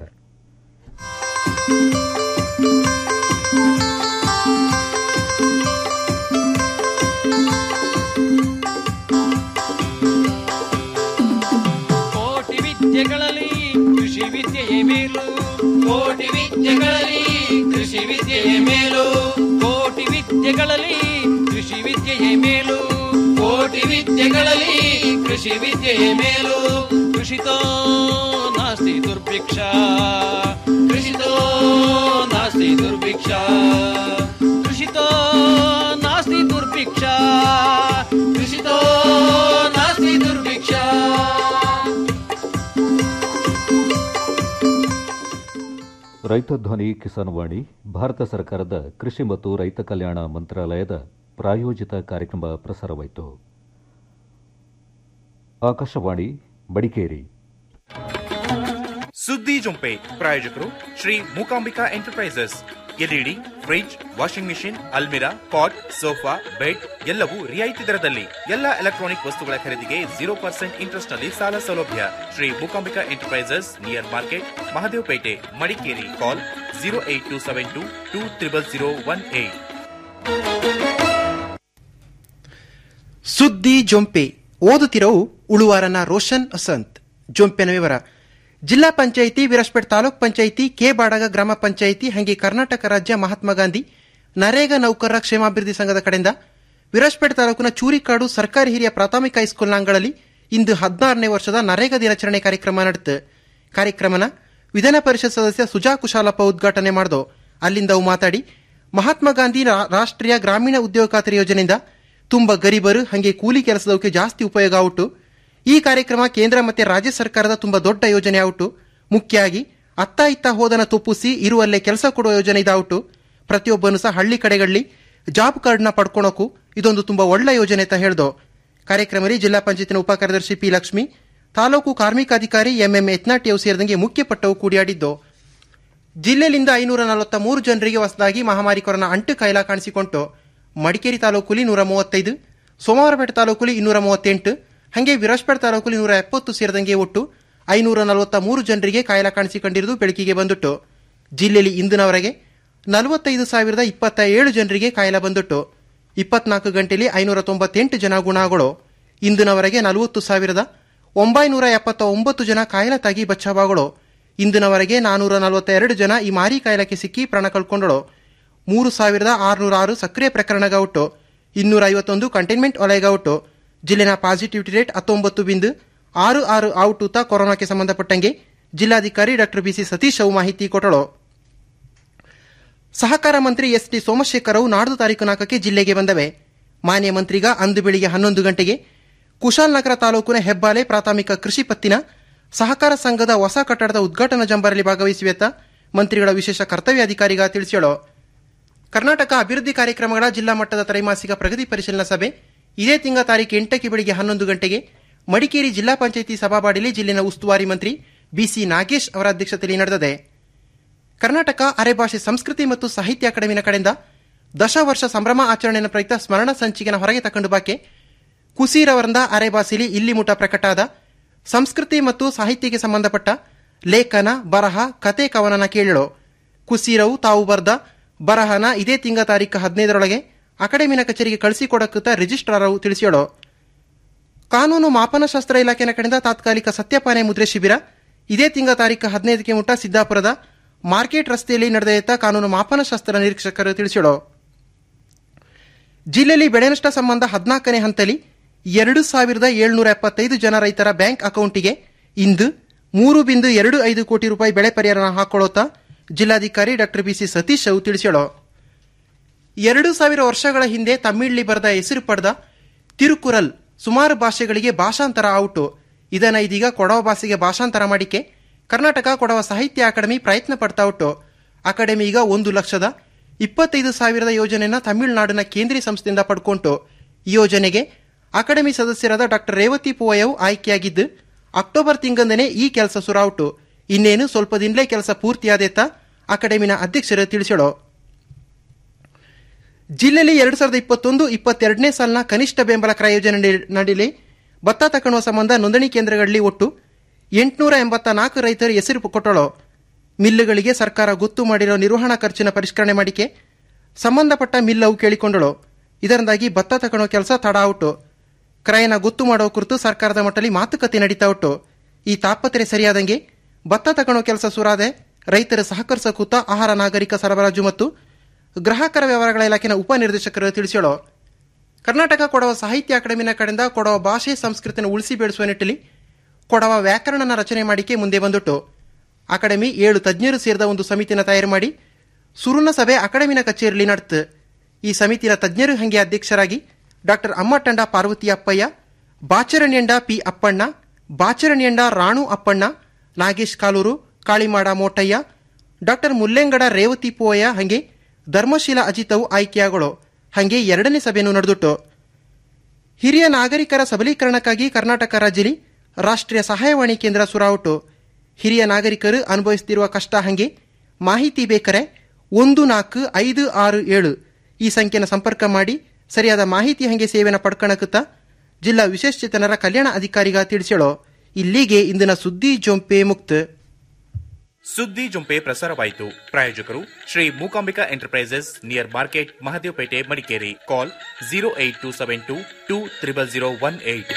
ಕೋಟಿ ವಿದ್ಯೆಗಳಲ್ಲಿ ಕೃಷಿ ವಿದ್ಯೆಯೇ ಮೇಲು ಕೋಟಿ ವಿದ್ಯೆಗಳಲ್ಲಿ ಕೃಷಿ ವಿದ್ಯೆಯೇ ಮೇಲು ಕೋಟಿ ವಿದ್ಯೆಗಳಲ್ಲಿ ಕೃಷಿ ವಿದ್ಯೆಯೇ ಮೇಲು ಕೋಟಿ ವಿದ್ಯೆಗಳಲ್ಲಿ ಕೃಷಿ ವಿದ್ಯೆಯೇ ಮೇಲು ಕೃಷಿತೋ ನಾಸ್ತಿ ದುರ್ಭಿಕ್ಷ ಕೃಷಿತೋ ನಾಸ್ತಿ ದುರ್ಭಿಕ್ಷ ಕೃಷಿತೋ ನಾಸ್ತಿ ದುರ್ಭಿಕ್ಷ ಕೃಷಿತೋ ನಾಸ್ತಿ ದುರ್ಭಿಕ್ಷ ರೈತ ಧ್ವನಿ ಕಿಸಾನವಾಣಿ ಭಾರತ ಸರ್ಕಾರದ ಕೃಷಿ ಮತ್ತು ರೈತ ಕಲ್ಯಾಣ ಮಂತ್ರಾಲಯದ ಪ್ರಾಯೋಜಿತ ಕಾರ್ಯಕ್ರಮ ಪ್ರಸಾರವಾಯಿತು ಆಕಾಶವಾಣಿ ಮಡಿಕೇರಿ ಸುದ್ದಿ ಜೊಂಪೆ ಪ್ರಾಯೋಜಕರು Shri Mookambika enterprises LED fridge washing machine ಅಲ್ಮಿರಾ ಪಾಟ್ ಸೋಫಾ ಬೆಡ್ ಎಲ್ಲವೂ ರಿಯಾಯಿತಿ ದರದಲ್ಲಿ ಎಲ್ಲ ಎಲೆಕ್ಟ್ರಾನಿಕ್ ವಸ್ತುಗಳ ಖರೀದಿಗೆ ಜೀರೋ ಪರ್ಸೆಂಟ್ ಇಂಟ್ರೆಸ್ಟ್ ನಲ್ಲಿ ಸಾಲ ಸೌಲಭ್ಯ Shri Mookambika enterprises near market Mahadevapete Madikeri call zero eight two seven two two triple zero one eight ಸುದ್ದಿ ಜೊಂಪೆ ಓದುತ್ತಿರವು ಉಳುವಾರನ ರೋಷನ್ ಅಸಂತ್ ಜೊಂಪೆನ ವಿವರ ಜಿಲ್ಲಾ ಪಂಚಾಯಿತಿ ವಿರಸ್ಪೇಟ್ ತಾಲೂಕ್ ಪಂಚಾಯಿತಿ ಕೆ ಬಾಡಗ ಗ್ರಾಮ ಪಂಚಾಯಿತಿ ಹಾಗೆ ಕರ್ನಾಟಕ ರಾಜ್ಯ ಮಹಾತ್ಮ ಗಾಂಧಿ ನರೇಗಾ ನೌಕರರ ಕ್ಷೇಮಾಭಿವೃದ್ಧಿ ಸಂಘದ ಕಡೆಯಿಂದ ವಿರಸ್ಪೇಟ್ ತಾಲೂಕಿನ ಚೂರಿಕಾಡು ಸರ್ಕಾರಿ ಹಿರಿಯ ಪ್ರಾಥಮಿಕ ಹೈಸ್ಕೂಲ್ನ ಅಂಗಳಲ್ಲಿ ಇಂದು ಹದಿನಾರನೇ ವರ್ಷದ ನರೇಗಾ ದಿನಾಚರಣೆ ಕಾರ್ಯಕ್ರಮ ನಡೆಯಿತು ಕಾರ್ಯಕ್ರಮನ ವಿಧಾನ ಪರಿಷತ್ ಸದಸ್ಯ ಸುಜಾ ಕುಶಾಲಪ್ಪ ಉದ್ಘಾಟನೆ ಮಾಡಿದು ಅಲ್ಲಿಂದ ಅವು ಮಾತಾಡಿ ಮಹಾತ್ಮ ಗಾಂಧಿ ರಾ- ರಾಷ್ಟ್ರೀಯ ಗ್ರಾಮೀಣ ಉದ್ಯೋಗ ಖಾತರಿ ಯೋಜನೆಯಿಂದ ತುಂಬ ಗರೀಬರು ಹಾಗೆ ಕೂಲಿ ಕೆಲಸದವಕ್ಕೆ ಜಾಸ್ತಿ ಉಪಯೋಗ ಆಗುಟ್ಟು ಈ ಕಾರ್ಯಕ್ರಮ ಕೇಂದ್ರ ಮತ್ತೆ ರಾಜ್ಯ ಸರ್ಕಾರದ ತುಂಬ ದೊಡ್ಡ ಯೋಜನೆ ಆಗುಟ್ಟು ಮುಖ್ಯವಾಗಿ ಅತ್ತ ಇತ್ತ ಹೋದನ ತುಪ್ಪುಸಿ ಇರುವಲ್ಲೇ ಕೆಲಸ ಕೊಡುವ ಯೋಜನೆ ಇದಾವುಟು ಪ್ರತಿಯೊಬ್ಬನು ಸಹ ಹಳ್ಳಿ ಕಡೆಗಳಲ್ಲಿ ಜಾಬ್ ಕಾರ್ಡ್ನ ಪಡ್ಕೊಳಕ್ಕೂ ಇದೊಂದು ತುಂಬ ಒಳ್ಳೆ ಯೋಜನೆ ಅಂತ ಹೇಳ್ದು ಕಾರ್ಯಕ್ರಮದಲ್ಲಿ ಜಿಲ್ಲಾ ಪಂಚಾಯತಿನ ಉಪ ಕಾರ್ಯದರ್ಶಿ ಪಿ ಲಕ್ಷ್ಮಿ ತಾಲೂಕು ಕಾರ್ಮಿಕಾಧಿಕಾರಿ ಎಂಎಂ ಯತ್ನಾಟಿಯವು ಸೇರಿದಂಗೆ ಮುಖ್ಯ ಪಟ್ಟವು ಕೂಡಿಯಾಡಿದ್ದು ಜಿಲ್ಲೆಯಿಂದ ಐನೂರ ನಲವತ್ತ ಮೂರು ಜನರಿಗೆ ಹೊಸದಾಗಿ ಮಹಾಮಾರಿ ಕೊರೋನಾ ಅಂಟು ಕಾಯಿಲೆ ಕಾಣಿಸಿಕೊಂಡು ಮಡಿಕೇರಿ ತಾಲೂಕುಲಿ ನೂರ ಮೂವತ್ತೈದು ಸೋಮವಾರಪೇಟೆ ತಾಲೂಕುಲಿ ಇನ್ನೂರ ಮೂವತ್ತೆಂಟು ಹಾಗೆ ವಿರಾಜ್ಪೇಟೆ ತಾಲೂಕುಲಿ ನೂರ ಎಪ್ಪತ್ತು ಸೇರಿದಂಗೆ ಒಟ್ಟು ಐನೂರ ನಲವತ್ತ ಮೂರು ಜನರಿಗೆ ಕಾಯಿಲೆ ಕಾಣಿಸಿಕೊಂಡಿರುವುದು ಬೆಳಕಿಗೆ ಬಂದುಟ್ಟು ಜಿಲ್ಲೆಯಲ್ಲಿ ಇಂದಿನವರೆಗೆ ನಲವತ್ತೈದು ಸಾವಿರದ ಇಪ್ಪತ್ತ ಏಳು ಜನರಿಗೆ ಕಾಯಿಲೆ ಬಂದುಟ್ಟು ಇಪ್ಪತ್ನಾಲ್ಕು ಗಂಟೆಯಲ್ಲಿ ಐನೂರ ತೊಂಬತ್ತೆಂಟು ಜನ ಗುಣಗಳು ಇಂದಿನವರೆಗೆ ನಲವತ್ತು ಸಾವಿರದ ಒಂಬೈನೂರ ಎಪ್ಪತ್ತ ಒಂಬತ್ತು ಜನ ಕಾಯಿಲೆ ಬಚಾವಾಗಳು ಇಂದಿನವರೆಗೆ ನಾನೂರ ನಲವತ್ತೆರಡು ಜನ ಈ ಮಾರಿ ಕಾಯಿಲೆಗೆ ಸಿಕ್ಕಿ ಪ್ರಾಣ ಕಳ್ಕೊಂಡಳು ಮೂರು ಸಾವಿರದ ಆರುನೂರ ಆರು ಸಕ್ರಿಯ ಪ್ರಕರಣಗ ಉಟ್ಟು ಇನ್ನೂರ ಐವತ್ತೊಂದು ಕಂಟೈನ್ಮೆಂಟ್ ವಲಯಗ ಉಟ್ಟು ಜಿಲ್ಲೆನ ಪಾಸಿಟಿವಿಟಿ ರೇಟ್ ಹತ್ತೊಂಬತ್ತು ಬಿಂದು ಆರು ಆರು ಔಟುತ ಕೊರೋನಾಕ್ಕೆ ಸಂಬಂಧಪಟ್ಟಂಗೆ ಜಿಲ್ಲಾಧಿಕಾರಿ ಡಾಕ್ಟರ್ ಬಿಸಿ ಸತೀಶ್ ಅವು ಮಾಹಿತಿ ಕೊಟ್ಟಳು ಸಹಕಾರ ಮಂತ್ರಿ ಎಸ್ ಟಿ ಸೋಮಶೇಖರವು ನಾಡ್ದು ತಾರೀಕು ನಾಲ್ಕಕ್ಕೆ ಜಿಲ್ಲೆಗೆ ಬಂದವೆ ಮಾನ್ಯ ಮಂತ್ರಿಗ ಅಂದು ಬೆಳಿಗ್ಗೆ ಹನ್ನೊಂದು ಗಂಟೆಗೆ ಕುಶಾಲನಗರ ತಾಲೂಕಿನ ಹೆಬ್ಬಾಲೆ ಪ್ರಾಥಮಿಕ ಕೃಷಿ ಪತ್ತಿನ ಸಹಕಾರ ಸಂಘದ ಹೊಸ ಕಟ್ಟಡದ ಉದ್ಘಾಟನಾ ಜಂಬರಲ್ಲಿ ಭಾಗವಹಿಸುವೆತ್ತ ಮಂತ್ರಿಗಳ ವಿಶೇಷ ಕರ್ತವ್ಯ ಅಧಿಕಾರಿಗ ತಿಳಿಸ್ಯಾಳು ಕರ್ನಾಟಕ ಅಭಿವೃದ್ಧಿ ಕಾರ್ಯಕ್ರಮಗಳ ಜಿಲ್ಲಾ ಮಟ್ಟದ ತ್ರೈಮಾಸಿಕ ಪ್ರಗತಿ ಪರಿಶೀಲನಾ ಸಭೆ ಇದೇ ತಿಂಗಳ ತಾರೀಕು ಎಂಟಕ್ಕೆ ಬೆಳಿಗ್ಗೆ ಹನ್ನೊಂದು ಗಂಟೆಗೆ ಮಡಿಕೇರಿ ಜಿಲ್ಲಾ ಪಂಚಾಯಿತಿ ಸಭಾಬಾಡಿಲಿ ಜಿಲ್ಲೆನ ಉಸ್ತುವಾರಿ ಮಂತ್ರಿ ಬಿಸಿ ನಾಗೇಶ್ ಅವರ ಅಧ್ಯಕ್ಷತೆಯಲ್ಲಿ ನಡೆದಿದೆ ಕರ್ನಾಟಕ ಅರೆಭಾಷೆ ಸಂಸ್ಕೃತಿ ಮತ್ತು ಸಾಹಿತ್ಯ ಅಕಾಡೆಮಿನ ಕಡೆಯಿಂದ ದಶ ವರ್ಷ ಸಂಭ್ರಮ ಆಚರಣೆಯ ಪ್ರಯುಕ್ತ ಸ್ಮರಣ ಸಂಚಿಕೆನ ಹೊರಗೆ ತಕೊಂಡು ಬಾಕೆ ಕುಸೀರವರಿಂದ ಅರೆಭಾಷೆಲಿ ಇಲ್ಲಿ ಮುಟ ಪ್ರಕಟಾದ ಸಂಸ್ಕೃತಿ ಮತ್ತು ಸಾಹಿತ್ಯಕ್ಕೆ ಸಂಬಂಧಪಟ್ಟ ಲೇಖನ ಬರಹ ಕತೆ ಕವನನ ಕೇಳಳು ಕುಸೀರವು ತಾವು ಬರ್ದ ಬರಹನ ಇದೇ ತಿಂಗಳ ತಾರೀಕು ಹದಿನೈದರೊಳಗೆ ಅಕಾಡೆಮಿನ ಕಚೇರಿಗೆ ಕಳಿಸಿಕೊಡಕ್ಕಂತ ರಿಜಿಸ್ಟ್ರಾರವು ತಿಳಿಸ್ಯಾಳು ಕಾನೂನು ಮಾಪನಶಾಸ್ತ್ರ ಇಲಾಖೆನ ಕಡೆಯಿಂದ ತಾತ್ಕಾಲಿಕ ಸತ್ಯಪಾನೆ ಮುದ್ರೆ ಶಿಬಿರ ಇದೇ ತಿಂಗಳ ತಾರೀಕು ಹದಿನೈದಕ್ಕೆ ಮುಟ ಸಿದ್ದಾಪುರದ ಮಾರ್ಕೆಟ್ ರಸ್ತೆಯಲ್ಲಿ ನಡೆದ ಕಾನೂನು ಮಾಪನಶಾಸ್ತ್ರ ನಿರೀಕ್ಷಕರು ತಿಳಿಸಿಳು ಜಿಲ್ಲೆಯಲ್ಲಿ ಬೆಳೆ ನಷ್ಟ ಸಂಬಂಧ ಹದಿನಾಲ್ಕನೇ ಹಂತಲಿ ಎರಡು ಸಾವಿರದ ಏಳ್ನೂರ ಎಪ್ಪತ್ತೈದು ಜನ ರೈತರ ಬ್ಯಾಂಕ್ ಅಕೌಂಟಿಗೆ ಇಂದು ಮೂರು ಬಿಂದು ಎರಡು ಐದು ಕೋಟಿ ರೂಪಾಯಿ ಬೆಳೆ ಪರಿಹಾರ ಹಾಕೊಳ್ಳುತ್ತಾ ಜಿಲ್ಲಾಧಿಕಾರಿ ಡಾಕ್ಟರ್ ಬಿಸಿ ಸತೀಶ್ ಅವು ತಿಳಿಸ್ಯಾಳು ಎರಡು ಸಾವಿರ ವರ್ಷಗಳ ಹಿಂದೆ ತಮಿಳ್ಲಿ ಬರೆದ ಹೆಸರು ಪಡೆದ ತಿರುಕುರಲ್ ಸುಮಾರು ಭಾಷೆಗಳಿಗೆ ಭಾಷಾಂತರ ಔಟು ಇದನ್ನ ಇದೀಗ ಕೊಡವ ಭಾಷೆಗೆ ಭಾಷಾಂತರ ಮಾಡಿಕೆ ಕರ್ನಾಟಕ ಕೊಡವ ಸಾಹಿತ್ಯ ಅಕಾಡೆಮಿ ಪ್ರಯತ್ನ ಪಡ್ತಾ ಉಂಟು ಅಕಾಡೆಮಿ ಈಗ ಒಂದು ಲಕ್ಷದ ಇಪ್ಪತ್ತೈದು ಸಾವಿರದ ಯೋಜನೆಯನ್ನ ತಮಿಳುನಾಡಿನ ಕೇಂದ್ರೀಯ ಸಂಸ್ಥೆಯಿಂದ ಪಡ್ಕೊಂಟು ಈ ಯೋಜನೆಗೆ ಅಕಾಡೆಮಿ ಸದಸ್ಯರಾದ ಡಾಕ್ಟರ್ ರೇವತಿ ಪೋಯವು ಆಯ್ಕೆಯಾಗಿದ್ದು ಅಕ್ಟೋಬರ್ ತಿಂಗಳಿಂದನೇ ಈ ಕೆಲಸ ಸುರಾವುಟು ಇನ್ನೇನು ಸ್ವಲ್ಪ ದಿನಲೇ ಕೆಲಸ ಪೂರ್ತಿಯಾದೇತ ಅಕಾಡೆಮಿನ ಅಧ್ಯಕ್ಷರು ತಿಳಿಸಳು ಜಿಲ್ಲೆಯಲ್ಲಿ ಎರಡು ಸಾವಿರದ ಇಪ್ಪತ್ತೊಂದು ಇಪ್ಪತ್ತೆರಡನೇ ಸಾಲಿನ ಕನಿಷ್ಠ ಬೆಂಬಲ ಕ್ರಯ ಯೋಜನೆ ನಡೀಲಿ ಭತ್ತ ತಕೊಳ್ಳುವ ಸಂಬಂಧ ನೋಂದಣಿ ಕೇಂದ್ರಗಳಲ್ಲಿ ಒಟ್ಟು ಎಂಟುನೂರ ಎಂಬತ್ತ ನಾಲ್ಕು ರೈತರು ಹೆಸರು ಕೊಟ್ಟಳು ಮಿಲ್ಲುಗಳಿಗೆ ಸರ್ಕಾರ ಗೊತ್ತು ಮಾಡಿರೋ ನಿರ್ವಹಣಾ ಖರ್ಚಿನ ಪರಿಷ್ಕರಣೆ ಮಾಡಿಕೆ ಸಂಬಂಧಪಟ್ಟ ಮಿಲ್ಲವು ಕೇಳಿಕೊಂಡಳು ಇದರಿಂದಾಗಿ ಭತ್ತ ತಗೊಳ್ಳೋ ಕೆಲಸ ತಡ ಔಟು ಕ್ರಯನ ಗೊತ್ತು ಮಾಡೋ ಕುರಿತು ಸರ್ಕಾರದ ಮಟ್ಟದಲ್ಲಿ ಮಾತುಕತೆ ನಡೀತಾ ಉಂಟು ಈ ತಾಪತ್ರೆ ಸರಿಯಾದಂಗೆ ಭತ್ತ ತಗೊಳ್ಳೋ ಕೆಲಸ ಸುರಾದೆ ರೈತರು ಸಹಕರಿಸ ಕೂತ ಆಹಾರ ನಾಗರಿಕ ಸರಬರಾಜು ಮತ್ತು ಗ್ರಾಹಕರ ವ್ಯವಹಾರಗಳ ಇಲಾಖೆನ ಉಪನಿರ್ದೇಶಕರು ತಿಳಿಸ್ಯಾಳು ಕರ್ನಾಟಕ ಕೊಡವ ಸಾಹಿತ್ಯ ಅಕಾಡೆಮಿನ ಕಡೆಯಿಂದ ಕೊಡವ ಭಾಷೆ ಸಂಸ್ಕೃತಿಯನ್ನು ಉಳಿಸಿ ಬೆಳೆಸುವ ನಿಟ್ಟಿನಲ್ಲಿ ಕೊಡವ ವ್ಯಾಕರಣನ ರಚನೆ ಮಾಡಿಕೆ ಮುಂದೆ ಬಂದುಟ್ಟು ಅಕಾಡೆಮಿ ಏಳು ತಜ್ಞರು ಸೇರಿದ ಒಂದು ಸಮಿತಿನ ತಯಾರು ಮಾಡಿ ಸುರುನ ಸಭೆ ಅಕಾಡೆಮಿನ ಕಚೇರಿಯಲ್ಲಿ ನಡೆತು ಈ ಸಮಿತಿನ ತಜ್ಞರು ಹಂಗೆ ಅಧ್ಯಕ್ಷರಾಗಿ doctor Ammatanda Parvathi Appaiah Bacharaniyanda P Appanna Bacharaniyanda Ranu Appanna Nagesh Kaluru Kalimada Motaiah doctor Mullengada Revathi Poya ಹಂಗೆ ಧರ್ಮಶೀಲ ಅಜಿತವು ಆಯ್ಕೆಯಾಗಳು ಹಂಗೆ ಎರಡನೇ ಸಭೆಯನ್ನು ನಡೆದುಟ್ಟು ಹಿರಿಯ ನಾಗರಿಕರ ಸಬಲೀಕರಣಕ್ಕಾಗಿ ಕರ್ನಾಟಕ ರಾಜ್ಯದಲ್ಲಿ ರಾಷ್ಟ್ರೀಯ ಸಹಾಯವಾಣಿ ಕೇಂದ್ರ ಸುರಾವುಟು ಹಿರಿಯ ನಾಗರಿಕರು ಅನುಭವಿಸುತ್ತಿರುವ ಕಷ್ಟ ಹಂಗೆ ಮಾಹಿತಿ ಬೇಕಾರೆ ಒಂದು ನಾಲ್ಕು ಐದು ಆರು ಏಳು ಈ ಸಂಖ್ಯೆನ ಸಂಪರ್ಕ ಮಾಡಿ ಸರಿಯಾದ ಮಾಹಿತಿ ಹಂಗೆ ಸೇವೆನ ಪಡ್ಕಣಕುತ್ತ ಜಿಲ್ಲಾ ವಿಶೇಷಚೇತನರ ಕಲ್ಯಾಣ ಅಧಿಕಾರಿಗ ತಿಳಿಸಳೋ ಇಲ್ಲಿಗೆ ಇಂದಿನ ಸುದ್ದಿ ಜೊಂಪೆ ಮುಕ್ತ ಸುದ್ದಿ ಜುಂಪೆ ಪ್ರಸಾರವಾಯಿತು ಪ್ರಾಯೋಜಕರು Shri Mookambika enterprises near market Mahadevapete Madikeri call zero eight two seven two two triple zero one eight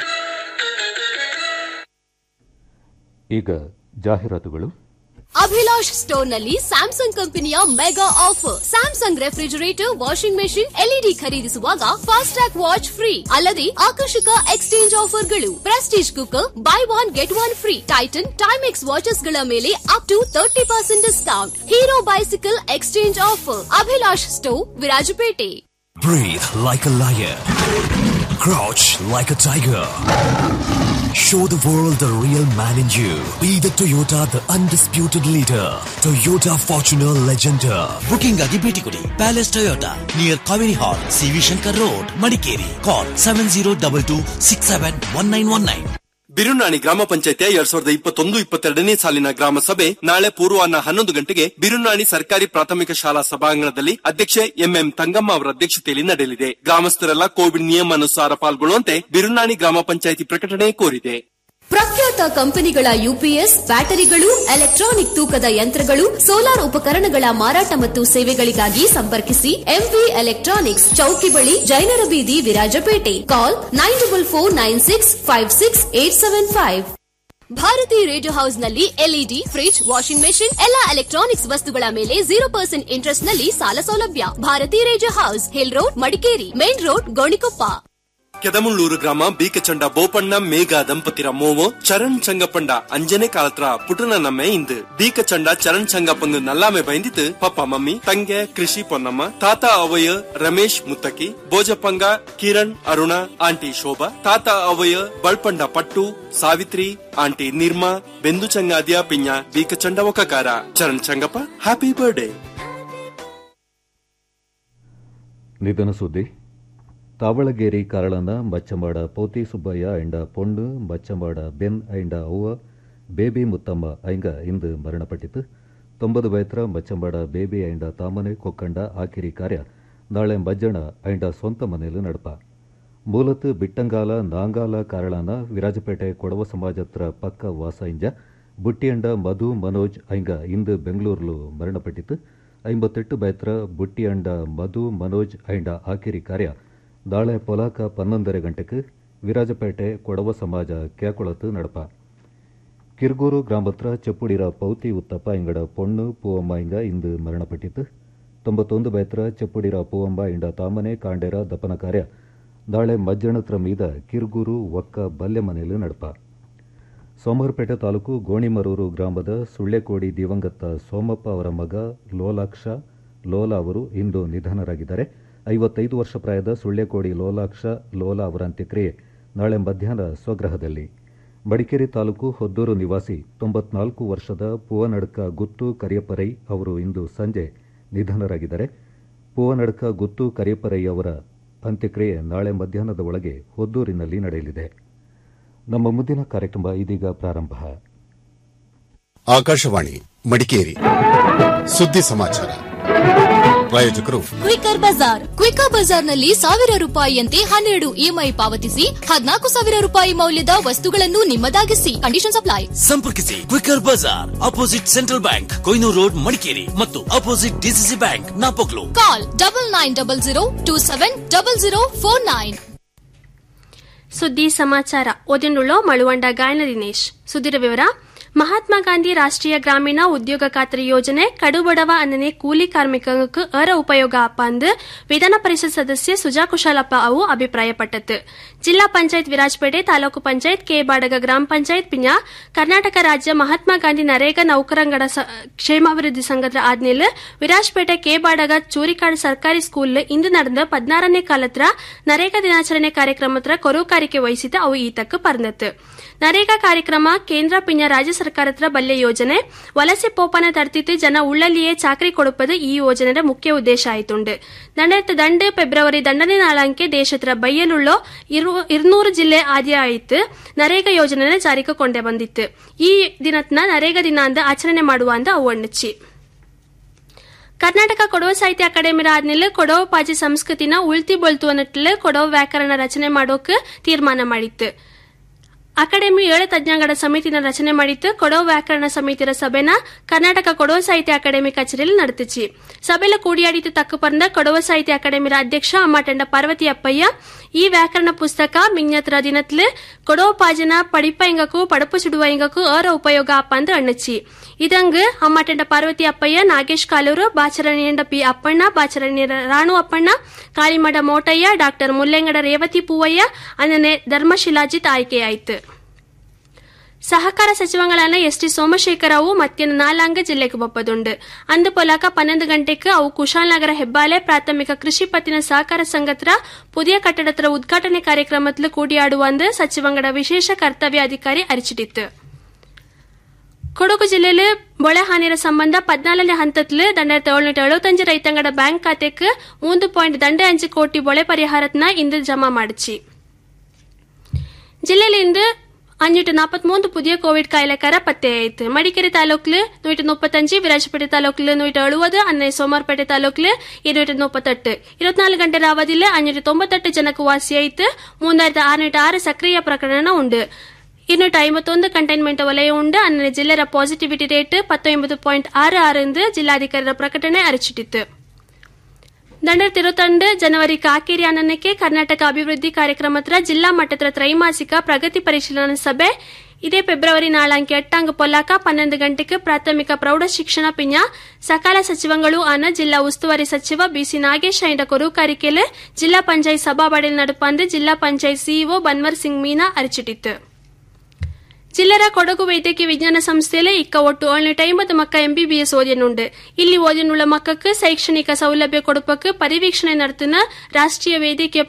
ಈಗ ಜಾಹೀರಾತುಗಳು ಅಭಿಲಾಷ್ ಸ್ಟೋರ್ ನಲ್ಲಿ ಸ್ಯಾಮ್ಸಂಗ್ ಕಂಪನಿಯ mega offer Samsung refrigerator washing machine LED ಖರೀದಿಸುವಾಗ ಫಾಸ್ಟ್ ಟ್ರ್ಯಾಕ್ ವಾಚ್ ಫ್ರೀ ಅಲ್ಲದೆ ಆಕರ್ಷಕ ಎಕ್ಸ್ಚೇಂಜ್ ಆಫರ್ಗಳು Prestige cooker buy one get one free Titan Timex watches ಗಳ ಮೇಲೆ up to thirty percent discount Hero bicycle exchange offer Abhilash store Virajpete Breathe like a lion. Crouch like a tiger. Show the world the real man in you. Be the Toyota, the undisputed leader. Toyota Fortuner Legender. Booking ಆಗಿ ಭೇಟಿ ಕೊಡಿ palace Toyota near Kaveri hall C V Shankar road Madikeri call seven zero double two six seven one nine one nine Birunani ಗ್ರಾಮ ಪಂಚಾಯತಿಯ ಎರಡ್ ಸಾವಿರದ ಇಪ್ಪತ್ತೊಂದು ಇಪ್ಪತ್ತೆರಡನೇ ಸಾಲಿನ ಗ್ರಾಮ ಸಭೆ ನಾಳೆ ಪೂರ್ವಾಹ್ನ ಹನ್ನೊಂದು ಗಂಟೆಗೆ ಬಿರುನಾಣಿ ಸರ್ಕಾರಿ ಪ್ರಾಥಮಿಕ ಶಾಲಾ ಸಭಾಂಗಣದಲ್ಲಿ ಅಧ್ಯಕ್ಷೆ ಎಂಎಂ ತಂಗಮ್ಮ ಅವರ ಅಧ್ಯಕ್ಷತೆಯಲ್ಲಿ ನಡೆಯಲಿದೆ ಗ್ರಾಮಸ್ಥರೆಲ್ಲ ಕೋವಿಡ್ ನಿಯಮಾನುಸಾರ ಪಾಲ್ಗೊಳ್ಳುವಂತೆ ಬಿರುನಾಣಿ ಗ್ರಾಮ ಪಂಚಾಯತಿ ಪ್ರಕಟಣೆ ಕೋರಿದೆ ಪ್ರಖ್ಯಾತ ಕಂಪನಿಗಳ ಯುಪಿಎಸ್ ಬ್ಯಾಟರಿಗಳು ಎಲೆಕ್ಟ್ರಾನಿಕ್ ತೂಕದ ಯಂತ್ರಗಳು ಸೋಲಾರ್ ಉಪಕರಣಗಳ ಮಾರಾಟ ಮತ್ತು ಸೇವೆಗಳಿಗಾಗಿ ಸಂಪರ್ಕಿಸಿ ಎಂವಿ ಎಲೆಕ್ಟ್ರಾನಿಕ್ಸ್ ಚೌಕಿ ಬಳಿ ಜೈನರ ಬೀದಿ Virajpete call nine double four nine six five six eight seven five Bharathi radio house ನಲ್ಲಿ ಎಲ್ಇಡಿ ಫ್ರಿಡ್ಜ್ ವಾಷಿಂಗ್ ಮೆಷಿನ್ ಎಲ್ಲಾ ಎಲೆಕ್ಟ್ರಾನಿಕ್ಸ್ ವಸ್ತುಗಳ ಮೇಲೆ ಜೀರೋ ಪರ್ಸೆಂಟ್ ಇಂಟ್ರೆಸ್ಟ್ ನಲ್ಲಿ ಸಾಲ ಸೌಲಭ್ಯ Bharathi radio house hill road Madikeri main road Gonikoppa Kedamullur ಗ್ರಾಮ ಬೀಕಚಂಡ ಬೋಪಣ್ಣ ಮೇಘ ದಂಪತಿರ ಮೋವೋ ಚರಣ್ ಚಂಗಪ್ಪಂಡ ಅಂಜನೆ ಕಾಲತ್ರ ಪುಟನ ನಮ್ಮೆ ಇಂದು ಬೀಕಚಂಡ ಚರಣ್ ಚಂಗಪ್ಪಂಗ ನಲ್ಲಾಮೆ ಬೈಂದಿತ್ತು ಪಪ್ಪ ಮಮ್ಮಿ ತಂಗೆ ಕೃಷಿ ಪೊನ್ನಮ್ಮ ತಾತ ಅವಯ ರಮೇಶ್ ಮುತ್ತಕಿ ಬೋಜಪ್ಪಂಗ ಕಿರಣ್ ಅರುಣ ಆಂಟಿ ಶೋಭಾ ತಾತ ಅವಯ ಬಳ್ಪಂಡ ಪಟ್ಟು ಸಾವಿತ್ರಿ ಆಂಟಿ ನಿರ್ಮಾ ಬೆಂದು ಚಂಗಾದಿಯ ಪಿಂಜ ಬೀಕಚಂಡ ಒಕ್ಕಕಾರ ಚರಣ್ ಚಂಗಪ್ಪ ಹ್ಯಾಪಿ ಬರ್ಡೇ ನಿಧನ ಸುದ್ದಿ ತಾವಳಗೇರಿ ಕಾರಳನ ಮಚ್ಚಮಾಡ ಪೌತಿ ಸುಬ್ಬಯ್ಯ ಐಂಡ ಪೊಣ್ಣು ಮಚ್ಚಮಾಡ ಬೆನ್ ಐಂಡ ಅವ್ವ ಬೇಬಿ ಮುತ್ತಮ್ಮ ಐಂಗ ಇಂದು ಮರಣಪಟ್ಟಿತು ತೊಂಬದು ವಯತ್ರ ಮಚ್ಚಮಾಡ ಬೇಬಿ ಐಂಡ ತಾಮನೆ ಕೊಕ್ಕಂಡ ಆಕಿರಿ ಕಾರ್ಯ ನಾಳೆ ಮಜ್ಜಣ ಐಂಡ ಸ್ವಂತ ಮನೆಯಲ್ಲಿ ನಡಪ ಮೂಲತು ಬಿಟ್ಟಂಗಾಲ ನಾಂಗಾಲ ಕಾರಳನ ವಿರಾಜಪೇಟೆ ಕೊಡವ ಸಮಾಜತ್ರ ಪಕ್ಕ ವಾಸ ಇಂಜ ಬುಟ್ಟಿಯಂಡ ಮಧು ಮನೋಜ್ ಐಂಗ ಇಂದು ಬೆಂಗಳೂರು ಮರಣಪಟ್ಟಿತು ಐಂಬತ್ತೆಟ್ಟು ಬೈತ್ರ ಬುಟ್ಟಿಯಂಡ ಮಧು ಮನೋಜ್ ಐಂಡ ಆಕಿರಿ ಕಾರ್ಯ ನಾಳೆ ಪೊಲಾಕ ಪನ್ನೊಂದರ ಗಂಟೆಗೆ ವಿರಾಜಪೇಟೆ ಕೊಡವ ಸಮಾಜ ಕ್ಯಾಕೊಳತು ನಡಪ ಕಿರ್ಗೂರು ಗ್ರಾಮತ್ರ ಚೆಪ್ಪುಡಿರ ಪೌತಿ ಉತ್ತಪ್ಪ ಇಂಗಡ ಪೊಣ್ಣು ಪೂವಮ್ಮ ಇಂಗ ಇಂದು ಮರಣಪಟ್ಟಿತು ತೊಂಬತ್ತೊಂದು ಬೈತ್ರ ಚೆಪ್ಪುಡಿರ ಪೂವಮ್ಮ ಇಂಡ ತಾಮನೆ ಕಾಂಡೇರ ದಪನ ಕಾರ್ಯ ನಾಳೆ ಮಜ್ಜಣತ್ರ ಮೀದ ಕಿರ್ಗೂರು ಒಕ್ಕ ಬಲ್ಯ ಮನೆಯಲ್ಲಿ ನಡಪ ಸೋಮವಾರಪೇಟೆ ತಾಲೂಕು ಗೋಣಿಮರೂರು ಗ್ರಾಮದ ಸುಳ್ಳೆಕೋಡಿ ದಿವಂಗತ ಸೋಮಪ್ಪ ಅವರ ಮಗ ಲೋಲಾಕ್ಷ ಲೋಲಾ ಅವರು ಇಂದು ನಿಧನರಾಗಿದ್ದಾರೆ ಐವತ್ತೈದು ವರ್ಷ ಪ್ರಾಯದ ಸುಳ್ಳೆಕೋಡಿ ಲೋಲಾಕ್ಷ ಲೋಲಾ ಅವರ ಅಂತ್ಯಕ್ರಿಯೆ ನಾಳೆ ಮಧ್ಯಾಹ್ನ ಸ್ವಗ್ರಹದಲ್ಲಿ ಮಡಿಕೇರಿ ತಾಲೂಕು ಹೊದ್ದೂರು ನಿವಾಸಿ ತೊಂಬತ್ನಾಲ್ಕು ವರ್ಷದ ಪೂವನಡ್ಕ ಗುತ್ತು ಕರಿಯಪ್ಪರೈ ಅವರು ಇಂದು ಸಂಜೆ ನಿಧನರಾಗಿದ್ದಾರೆ ಪೂವನಡ್ಕ ಗುತ್ತು ಕರಿಯಪ್ಪರೈ ಅವರ ಅಂತ್ಯಕ್ರಿಯೆ ನಾಳೆ ಮಧ್ಯಾಹ್ನದ ಒಳಗೆ ಹೊದ್ದೂರಿನಲ್ಲಿ ನಡೆಯಲಿದೆ ನಮ್ಮ ಮುಂದಿನ ಕಾರ್ಯಕ್ರಮ ಇದೀಗ ಪ್ರಾರಂಭ ಆಕಾಶವಾಣಿ ಮಡಿಕೇರಿ ಸುದ್ದಿ ಸಮಾಚಾರ ಪ್ರಾಯೋಜಕರು ಕ್ವಿಕರ್ ಬಜಾರ್ ಕ್ವಿಕರ್ ಬಜಾರ್ನಲ್ಲಿ ಸಾವಿರ ರೂಪಾಯಿಯಂತೆ ಹನ್ನೆರಡು ಇಎಂಐ ಪಾವತಿಸಿ ಹದಿನಾಲ್ಕು ಸಾವಿರ ರೂಪಾಯಿ ಮೌಲ್ಯದ ವಸ್ತುಗಳನ್ನು ನಿಮ್ಮದಾಗಿಸಿ ಕಂಡೀಷನ್ ಅಪ್ಲೈ ಸಂಪರ್ಕಿಸಿ quicker Bazaar opposite central bank Koynur road Madikeri ಮತ್ತು opposite DCC bank Napoklu call double nine double zero two seven double zero four nine ಸುದ್ದಿ ಸಮಾಚಾರ ಓದಿನುಳ್ಳೋ ಮಳುವಂಡ ಗಾಯನ ದಿನೇಶ್ ಸುದ್ದಿರ ವಿವರ ಮಹಾತ್ಮ ಗಾಂಧಿ ರಾಷ್ಟ್ರೀಯ ಗ್ರಾಮೀಣ ಉದ್ಯೋಗ ಖಾತ್ರಿ ಯೋಜನೆ ಕಡುಬಡವ ಅನ್ನನೆ ಕೂಲಿ ಕಾರ್ಮಿಕಕ್ಕೆ ಅರ ಉಪಯೋಗ ಅಪ್ಪ ಅಂದು ವಿಧಾನ ಪರಿಷತ್ ಸದಸ್ಯ ಸುಜಾ ಕುಶಾಲಪ್ಪ ಅವು ಅಭಿಪ್ರಾಯಪಟ್ಟದ್ದು ಜಿಲ್ಲಾ ಪಂಚಾಯತ್ ವಿರಾಜಪೇಟೆ ತಾಲೂಕು ಪಂಚಾಯತ್ ಕೆ ಬಾಡಗ ಗ್ರಾಮ ಪಂಚಾಯತ್ ಪಿಂಜ ಕರ್ನಾಟಕ ರಾಜ್ಯ ಮಹಾತ್ಮ ಗಾಂಧಿ ನರೇಗಾ ನೌಕರಂಗಡ ಕ್ಷೇಮಾಭಿವೃದ್ಧಿ ಸಂಘದ ಆದ್ಮೇಲೆ ವಿರಾಜಪೇಟೆ ಕೆ ಬಾಡಗ ಚೂರಿಕಾಡು ಸರ್ಕಾರಿ ಸ್ಕೂಲ್ ಇಂದು ನಡೆದ ಪದ್ನಾರನೇ ಕಾಲತ್ರ ನರೇಗಾ ದಿನಾಚರಣೆ ಕಾರ್ಯಕ್ರಮತ್ರ ಕೊರೋಕಾರಿಕೆ ವಹಿಸಿದ ಅವು ಈತಕ್ಕೆ ಪರ್ನತ್ತು ನರೇಗಾ ಕಾರ್ಯಕ್ರಮ ಕೇಂದ್ರ ಪಿಂಜ ರಾಜ್ಯ ಸರ್ಕಾರತ್ರ ಬಲ್ಯ ಯೋಜನೆ ವಲಸೆ ಪೋಪನ ತಡ್ತಿತ್ತು ಜನ ಉಳ್ಳಲ್ಲಿಯೇ ಚಾಕರಿ ಕೊಡುಪದು ಈ ಯೋಜನೆಯ ಮುಖ್ಯ ಉದ್ದೇಶ ಆಯ್ತುಂಡು ದಂಡತ್ತ ದಂಡು ಫೆಬ್ರವರಿ ದಂಡನೆ ನಾಳಂಕೆ ದೇಶತ್ರ ಬಯ್ಯಲುಳ್ಳೋ ഇരുന്നൂറ് ಜಿಲ್ಲೆ ಆದ್ಯ ಆಯಿತು ನರೇಗಾ ಯೋಜನೆ ಜಾರಿಗೆ ಕೊಂಡೆ ಬಂದಿತ್ತು ಈ ದಿನತ್ನ ನರೇಗಾ ದಿನ ಅಂದ ಆಚರಣೆ ಮಾಡುವ ಅಂದ ಅವು ಅಣ್ಣಚ್ಚಿ ಕರ್ನಾಟಕ ಕೊಡವ ಸಾಹಿತ್ಯ ಅಕಾಡೆಮಿ ಆದ್ಮೇಲೆ ಕೊಡವ ಪಾಜಿ ಸಂಸ್ಕೃತಿನ ಉಳ್ತಿ ಬೊಳ್ತು ಅನ್ನಟ್ಲೆ ಕೊಡವ ವ್ಯಾಕರಣ ರಚನೆ ಮಾಡೋಕೆ ತೀರ್ಮಾನ ಮಾಡಿತ್ತು ಅಕಾಡೆಮಿ ಏಳು ತಜ್ಞಗಳ ಸಮಿತಿನ ರಚನೆ ಮಾಡಿತ್ತು ಕೊಡವ ವ್ಯಾಕರಣ ಸಮಿತಿಯ ಸಭೆನ ಕರ್ನಾಟಕ ಕೊಡವ ಸಾಹಿತ್ಯ ಅಕಾಡೆಮಿ ಕಚೇರಿಯಲ್ಲಿ ನಡೆದಿச்சு ಸಭೆಲ ಕೂಡಿಯಾಡಿತು ತಕ್ಕ ಪರಂದ ಕೊಡವ ಸಾಹಿತ್ಯ ಅಕಾಡೆಮಿ ಅಧ್ಯಕ್ಷ ಅಮ್ಮಟಂಡ ಪಾರ್ವತಿ ಅಪ್ಪಯ್ಯ ಈ ವ್ಯಾಕರಣ ಪುಸ್ತಕ ಮಿಂಜತ್ರ ದಿನತ್ಲೆ ಕೊಡವ ಪಾಜನ ಪಡಿಪ ಇಂಗಕ್ಕೂ ಪಡಪು ಸುಡುವ ಇಂಗಕ್ಕೂ ಅರ ಉಪಯೋಗ ಅಪ್ಪ ಅಂದು ಅಣ್ಣಚ್ಚಿ ಇದಂಗ ಅಮ್ಮಟಂಡ ಪಾರ್ವತಿ ಅಪ್ಪಯ್ಯ ನಾಗೇಶ್ ಕಾಲೂರು ಬಾಚರಣಿಯಂಡ ಪಿ ಅಪ್ಪಣ್ಣ ಬಾಚರಣಿ ರಾಣು ಅಪ್ಪಣ್ಣ ಕಾಳಿಮಡ ಮೋಟಯ್ಯ ಡಾಕ್ಟರ್ ಮುಲ್ಲೆಂಗಡ ರೇವತಿ ಪೂವಯ್ಯ ಅನ್ನನೆ ಧರ್ಮಶಿಲಾಜಿತ್ ಆಯ್ಕೆಯಾಯಿತು ಸಹಕಾರ ಸಚಿವಗಳಾன ಎಸ್ ಟಿ ಸೋಮಶೇಖರ್ ಅವು ಮತ್ತಿನ ನಾಲಾಂಗ ಜಿಲ್ಲೆಗೆ ಬಪ್ಪದುಂಡು ಅಂದು ಪೊಲಾಕ ಪನ್ನೊಂದು ಗಂಟೆಗೆ ಅವು ಕುಶಾಲನಗರ ಹೆಬ್ಬಾಲೆ ಪ್ರಾಥಮಿಕ ಕೃಷಿ ಪತ್ತಿನ ಸಹಕಾರ ಸಂಘತ್ರ ಪುದಿಯ ಕಟ್ಟಡತ್ರ ಉದ್ಘಾಟನೆ ಕಾರ್ಯಕ್ರಮത്തിൽ കൂടിയാടുവാന്ത് സച്ചിവങ്ങളുടെ വിശേഷ കർത്തവ്യ അധികാരി അരിച്ചിട്ടിತ್ತು ಕೊಡಗು ಜಿಲ್ಲೆಯಲ್ಲಿ ಬೊಳೆ ಹಾನಿಯ ಸಂಬಂಧ ಪದ್ನಾಲನೇ ಹಂತത്തിൽ രണ്ടായിരത്തി ഏഴുന്നൂറ്റി എഴുപത്തഞ്ച് ರೈತಂಗಡ ಬ್ಯಾಂಕ್ ಖಾತೆಗೆ ಮೂಂದು ಪಾಯಿಂಟ್ ದಂಡ ಅಂಚು ಕೋಟಿ ಬೊಳೆ ಪರಿಹಾರತ್ನ ಇಂದು ಜಮಾ ಮಾಡಿச்சு ಜಿಲ್ಲೆಯಲ್ಲಿ ಇಂದು അഞ്ഞൂറ്റി നാൽപ്പത്തിമൂന്ന് പുതിയ കോവിഡ് കായലക്കാര പത്തയായിട്ട് മടിക്കേരി താലൂക്കില് നൂറ്റി മുപ്പത്തഞ്ച് വിരാജപേട്ട താലൂക്കില് നൂറ്റി എഴുപത് അന്നേ സോമാർപേಟೆ ತಾಲೂಕಿല് ഇരുന്നൂറ്റി മുപ്പത്തെട്ട് ഇരുപത്തിനാല് ಗಂಟೆ ಅವಧಿಯಲ್ಲಿ ಅഞ്ഞൂറ്റി ತೊಂಬತ್ತೆಟ್ಟು ಜನಕ್ಕೆ ವಾಸಿಯಾಯಿತು ಮೂವಾಯಿರത്തി ಆರುನೂറ്റി ಆರು ಸಕ್ರಿಯ ಪ್ರಕರಣ ಉಂಡು ഇരുന്നൂറ്റി അമ്പത്തൊന്ന് കണ്ടെയ്ൻമെന്റ് വലയമുണ്ട് അങ്ങനെ ജില്ലರ ಪಾಸಿಟಿವಿಟಿ ರೇಟ್ ಪತ್ತೊಂಬತ್ತು ಪಾಯಿಂಟ್ ಆರು ಆರು ಎಂದು ಜಿಲ್ಲಾಧಿಕಾರಿಗಳ ಪ್ರಕಟಣೆ ಅರಿಚಿಟ್ಟಿತ್ತು രണ്ടായിരത്തി ഇരുപത്തിരണ്ട് ജനുവരി കാക്കേരി അന്നಕ್ಕೆ ಕರ್ನಾಟಕ ಅಭಿವೃದ್ಧಿ ಕಾರ್ಯಕ್ರಮದ ಜಿಲ್ಲಾ ಮಟ್ಟದ ತ್ರೈಮಾಸಿಕ ಪ್ರಗತಿ ಪರಿಶೀಲನಾ ಸಭೆ ಇದೇ ಫೆಬ್ರವರಿ ನಾಳಂಕೆ ಎಟ್ಟಾಂಗ ಪೊಲ್ಲಾಕ ಪನ್ನೊಂದು ಗಂಟೆಗೆ ಪ್ರಾಥಮಿಕ ಪ್ರೌಢ ಶಿಕ್ಷಣ ಪಿಂಜ ಸಕಾಲ ಸಚಿವಗಳು ಆನ ಜಿಲ್ಲಾ ಉಸ್ತುವಾರಿ ಸಚಿವ ಬಿಸಿ ನಾಗೇಶ್ ಐಂಡ ಕೊರೂಕಾರಿಕೆಲೆ ಜಿಲ್ಲಾ ಪಂಚಾಯತ್ ಸಭಾಬಡಿಲ್ ನಡುಪಂದು ಜಿಲ್ಲಾ ಪಂಚಾಯತ್ ಸಿಇಒ ಬನ್ವರ್ ಸಿಂಗ್ ಮೀನಾ ಅರಿಚಿಟ್ಟಿತ್ತು ಜಿಲ್ಲರ ಕೊಡಗು ವೈದ್ಯಕೀಯ ವಿಜ್ಞಾನ ಸಂಸ್ಥೆಯಲ್ಲಿ ಇಕ್ಕ ಒಟ್ಟು ಏಳ್ನೂറ്റി ಐಂಬತ್ತು ಮಕ್ಕ ಎಂಬಿಬಿಎಸ್ ಓದಿಯನುಂಡು ಇಲ್ಲಿ ಓದಿಯನುಳ್ಳ ಮಕ್ಕಕ್ಕೆ ಶೈಕ್ಷಣಿಕ ಸೌಲಭ್ಯ ಕೊಡುಪಕ್ಕೆ ಪರಿವೀಕ್ಷಣೆ ನಡೆത്തുന്ന ರಾಷ್ಟ್ರೀಯ ವೈದ್ಯಕೀಯ